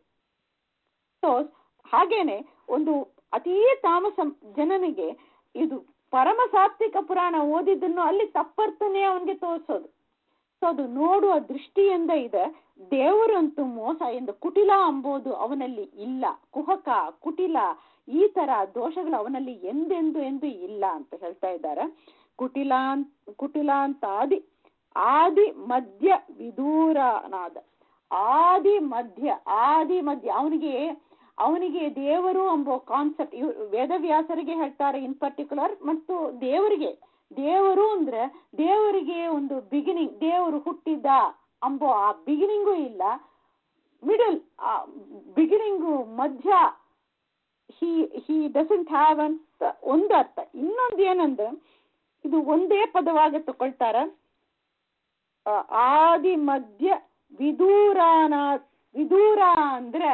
ಸೊ ಹಾಗೇನೆ ಒಂದು ಅತೀ ತಾಮಸ ಜನನಿಗೆ ಇದು ಪರಮ ಸಾತ್ವಿಕ ಪುರಾಣ ಓದಿದ್ದನ್ನು ಅಲ್ಲಿ ತಪ್ಪರ್ಥನೇ ಅವನಿಗೆ ತೋರಿಸೋದು ಸೊ ಅದು ನೋಡುವ ದೃಷ್ಟಿಯಿಂದ ಇದೆ ದೇವರಂತೂ ಮೋಸ ಎಂದು ಕುಟಿಲ ಅಂಬೋದು ಅವನಲ್ಲಿ ಇಲ್ಲ ಕುಹಕ ಕುಟಿಲ ಈ ತರ ದೋಷಗಳು ಅವನಲ್ಲಿ ಎಂದೆಂದು ಎಂದು ಇಲ್ಲ ಅಂತ ಹೇಳ್ತಾ ಇದ್ದಾರೆ ಕುಟಿಲ ಕುಟಿಲ ಅಂತ ಆದಿ ಆದಿ ಮಧ್ಯ ವಿದೂರನಾದ ಆದಿ ಮಧ್ಯ ಆದಿ ಮಧ್ಯ ಅವನಿಗೆ ಅವನಿಗೆ ದೇವರು ಎಂಬ ಕಾನ್ಸೆಪ್ಟ್ ವೇದವ್ಯಾಸರಿಗೆ ಹೇಳ್ತಾರೆ ಇನ್ ಪರ್ಟಿಕ್ಯುಲರ್ ಮತ್ತು ದೇವರಿಗೆ ದೇವರು ಅಂದ್ರೆ ದೇವರಿಗೆ ಒಂದು ಬಿಗಿನಿಂಗ್ ದೇವರು ಹುಟ್ಟಿದ ಅಂಬೋ ಆ ಬಿಗಿನಿಂಗು ಇಲ್ಲ ಮಿಡಲ್ ಬಿಗಿನಿಂಗು ಮಧ್ಯ ಹಿ ಹಿ ಡಸಂಟ್ ಹ್ಯಾವ್ ಅಂತ ಒಂದು ಅರ್ಥ ಇನ್ನೊಂದು ಏನಂದ್ರೆ ಇದು ಒಂದೇ ಪದವಾಗಿ ತಗೊಳ್ತಾರ ಆ, ಆದಿ ಮಧ್ಯ ವಿದೂರಾನ ವಿದೂರ ಅಂದ್ರೆ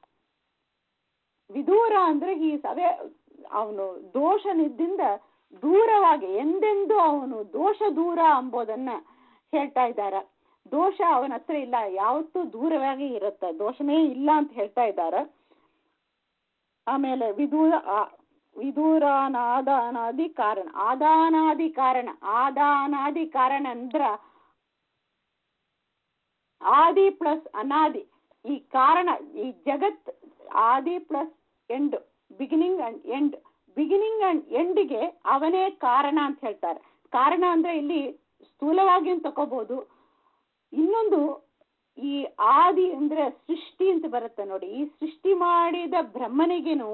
ವಿದೂರ ಅಂದ್ರೆ ಈ ಸವೆ ಅವನು ದೋಷನಿದ್ದಿಂದ ದೂರವಾಗಿ ಎಂದೆಂದು ಅವನು ದೋಷ ದೂರ ಎಂಬುದನ್ನ ಹೇಳ್ತಾ ಇದ್ದಾರೆ ದೋಷ ಅವನ ಹತ್ರ ಇಲ್ಲ ಯಾವತ್ತೂ ದೂರವಾಗಿ ಇರುತ್ತೆ ದೋಷನೇ ಇಲ್ಲ ಅಂತ ಹೇಳ್ತಾ ಇದ್ದಾರೆ ಆಮೇಲೆ ವಿದೂರ ಆ- ವಿದೂರಾನಾದಾನಾದಿ ಕಾರಣ ಆದಾನಾದಿ ಕಾರಣ ಆದಾನಾದಿ ಕಾರಣ ಅಂದ್ರ ಆದಿ ಪ್ಲಸ್ ಅನಾದಿ ಈ ಕಾರಣ ಈ ಜಗತ್ ಆದಿ plus end beginning and end beginning and ಎಂಡ್ಗೆ ಅವನೇ ಕಾರಣ ಅಂತ ಹೇಳ್ತಾರೆ ಕಾರಣ ಅಂದ್ರೆ ಇಲ್ಲಿ ಸ್ಥೂಲವಾಗಿ ತಗೋಬಹುದು ಇನ್ನೊಂದು ಈ ಆದಿ ಅಂದ್ರೆ ಸೃಷ್ಟಿ ಅಂತ ಬರುತ್ತೆ ನೋಡಿ ಈ ಸೃಷ್ಟಿ ಮಾಡಿದ ಬ್ರಹ್ಮನಿಗೇನು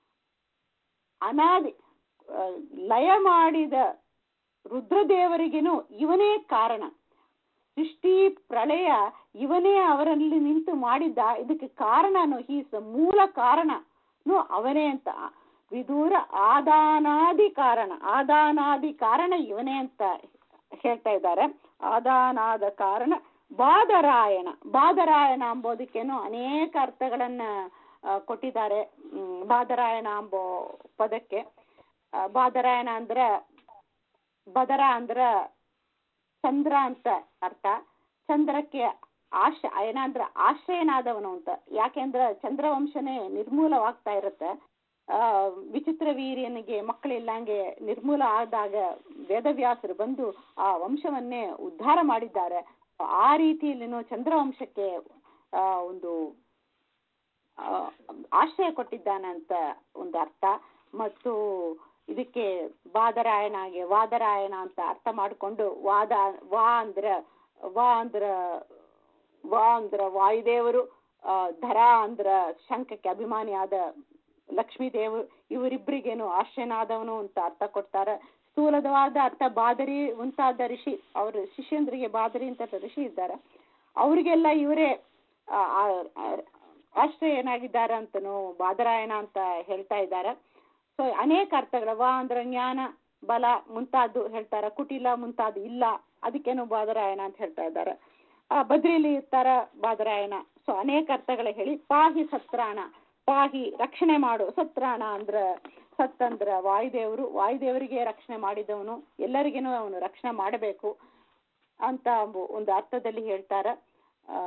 ಅನಾದಿ ಆ, ಲಯ ಮಾಡಿದ ರುದ್ರದೇವರಿಗೇನು ಇವನೇ ಕಾರಣ ಸೃಷ್ಟಿ ಪ್ರಳಯ ಇವನೇ ಅವರಲ್ಲಿ ನಿಂತು ಮಾಡಿದ್ದ ಇದಕ್ಕೆ ಕಾರಣನು ಈಸ್ ಮೂಲ ಕಾರಣನು ಅವನೇ ಅಂತ ವಿದೂರ ಆದಾನಾದಿ ಕಾರಣ ಆದಾನಾದಿ ಕಾರಣ ಇವನೇ ಅಂತ ಹೇಳ್ತಾ ಇದ್ದಾರೆ ಆದಾನಾದ ಕಾರಣ ಬಾದರಾಯಣ ಬಾದರಾಯಣ ಎಂಬುದಕ್ಕೇನು ಅನೇಕ ಅರ್ಥಗಳನ್ನ ಆ, ಕೊಟ್ಟಿದ್ದಾರೆ ಹ್ಮ್, ಬಾದರಾಯಣ ಎಂಬೋ ಪದಕ್ಕೆ ಆ, ಬಾದರಾಯಣ ಅಂದ್ರೆ ಬದರ ಅಂದ್ರ ಚಂದ್ರ ಅಂತ ಅರ್ಥ ಚಂದ್ರಕ್ಕೆ ಆಶ ಏನಂದ್ರ ಆಶ್ರಯನಾದವನು ಅಂತ ಯಾಕೆಂದ್ರೆ ಚಂದ್ರವಂಶನೇ ನಿರ್ಮೂಲವಾಗ್ತಾ ಇರುತ್ತೆ ಆ ವಿಚಿತ್ರ ವೀರ್ಯನಿಗೆ ಮಕ್ಕಳಿಲ್ಲಂಗೆ ನಿರ್ಮೂಲ ಆದಾಗ ವೇದವ್ಯಾಸರು ಬಂದು ಆ ವಂಶವನ್ನೇ ಉದ್ಧಾರ ಮಾಡಿದ್ದಾರೆ ಆ ರೀತಿಯಲ್ಲಿನೂ ಚಂದ್ರವಂಶಕ್ಕೆ ಆ ಒಂದು ಆ, ಆಶ್ರಯ ಕೊಟ್ಟಿದ್ದಾನಂತ ಒಂದು ಅರ್ಥ ಮತ್ತು ಇದಕ್ಕೆ ಬಾದರಾಯಣಗೆ ವಾದರಾಯಣ ಅಂತ ಅರ್ಥ ಮಾಡಿಕೊಂಡು ವಾದ ವಾ ಅಂದ್ರ ವಾ ಅಂದ್ರ ವಾ ಅಂದ್ರ ವಾಯುದೇವರು ಆ, ಧರ ಅಂದ್ರ ಶಂಖಕ್ಕೆ ಅಭಿಮಾನಿಯಾದ ಲಕ್ಷ್ಮೀದೇವರು ಇವರಿಬ್ಬರಿಗೇನು ಆಶ್ರಯನಾದವನು ಅಂತ ಅರ್ಥ ಕೊಡ್ತಾರೆ ಸ್ಥೂಲವಾದ ಅರ್ಥ ಬಾದರಿ ಮುಂತಾದ ಋಷಿ ಅವ್ರ ಶಿಷ್ಯಂದ್ರಿಗೆ ಬಾದರಿ ಅಂತ ಋಷಿ ಇದ್ದಾರೆ ಅವರಿಗೆಲ್ಲ ಇವರೇ ಆ, ಆ, ಆ, ಆಶ್ರಯನಾಗಿದ್ದಾರೆ ಅಂತನೂ ಬಾದರಾಯಣ ಅಂತ ಹೇಳ್ತಾ ಇದ್ದಾರೆ ಸೊ ಅನೇಕ ಅರ್ಥಗಳು ವಾ ಅಂದ್ರೆ ಜ್ಞಾನ ಬಲ ಮುಂತಾದ್ದು ಹೇಳ್ತಾರೆ ಕುಟಿಲ ಮುಂತಾದ್ದು ಇಲ್ಲ ಅದಕ್ಕೇನು ಬಾದರಾಯಣ ಅಂತ ಹೇಳ್ತಾ ಇದ್ದಾರೆ ಆ ಬದ್ರಿಲಿ ಇರ್ತಾರ ಬಾದರಾಯಣ ಸೊ ಅನೇಕ ಅರ್ಥಗಳ ಹೇಳಿ ಪಾಹಿ ಸತ್ರಾಣ ಪಾಹಿ ರಕ್ಷಣೆ ಮಾಡು ಸತ್ರಾಣ ಅಂದ್ರ ಸತ್ ಅಂದ್ರ ವಾಯುದೇವರು ವಾಯುದೇವರಿಗೆ ರಕ್ಷಣೆ ಮಾಡಿದವನು ಎಲ್ಲರಿಗೇನು ಅವನು ರಕ್ಷಣೆ ಮಾಡಬೇಕು ಅಂತ ಅಂಬು- ಒಂದು ಅರ್ಥದಲ್ಲಿ ಹೇಳ್ತಾರೆ ಆ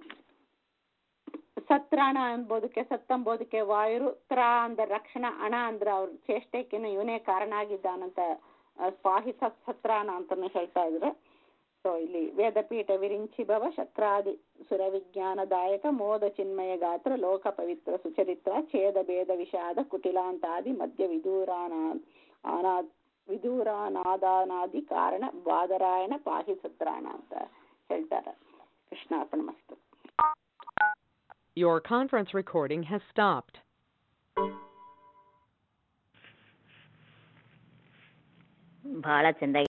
ಸತ್ರಾಣ ಎಂಬುದಕ್ಕೆ ಸತ್ ಎಂಬುದಕ್ಕೆ ವಾಯು ತ್ರ ಅಂದ್ರ ರಕ್ಷಣಾ ಅಣ ಅಂದ್ರ ಅವ್ರ ಚೇಷ್ಟೆಕ್ಕೇನು ಇವನೇ ಕಾರಣ ಆಗಿದ್ದಾನಂತ ಆ, ಪಾಹಿ ಸತ್ ಸತ್ರಾಣ ಅಂತಾನು ಹೇಳ್ತಾ ಇದ್ರು ಸೊ ಇಲ್ಲಿ ವೇದಪೀಠ ವಿರಿಂಚಿ ಭವ ಶಕ್ರಾದಿ ಸುರ ವಿಜ್ಞಾನದಾಯಕ ಮೋದ ಚಿನ್ಮಯ ಗಾತ್ರ ಲೋಕ ಪವಿತ್ರ ಸುಚರಿತ್ರ ಛೇದ ಭೇದ ವಿಷಾದ ಕುಟಿಲಾಂತಾದಿ ಮಧ್ಯ ವಿದೂರಾನ ಆನಾ ವಿದೂರಾನಾದಾನಾದಿ ಕಾರಣ ಬಾದರಾಯಣ ಪಾಹಿ ಸತ್ರಾಣ ಅಂತ ಹೇಳ್ತಾರೆ ಕೃಷ್ಣಾರ್ಪಣ ಮಸ್ತು Your conference recording has stopped. ಬಹಳ ಚೆಂದ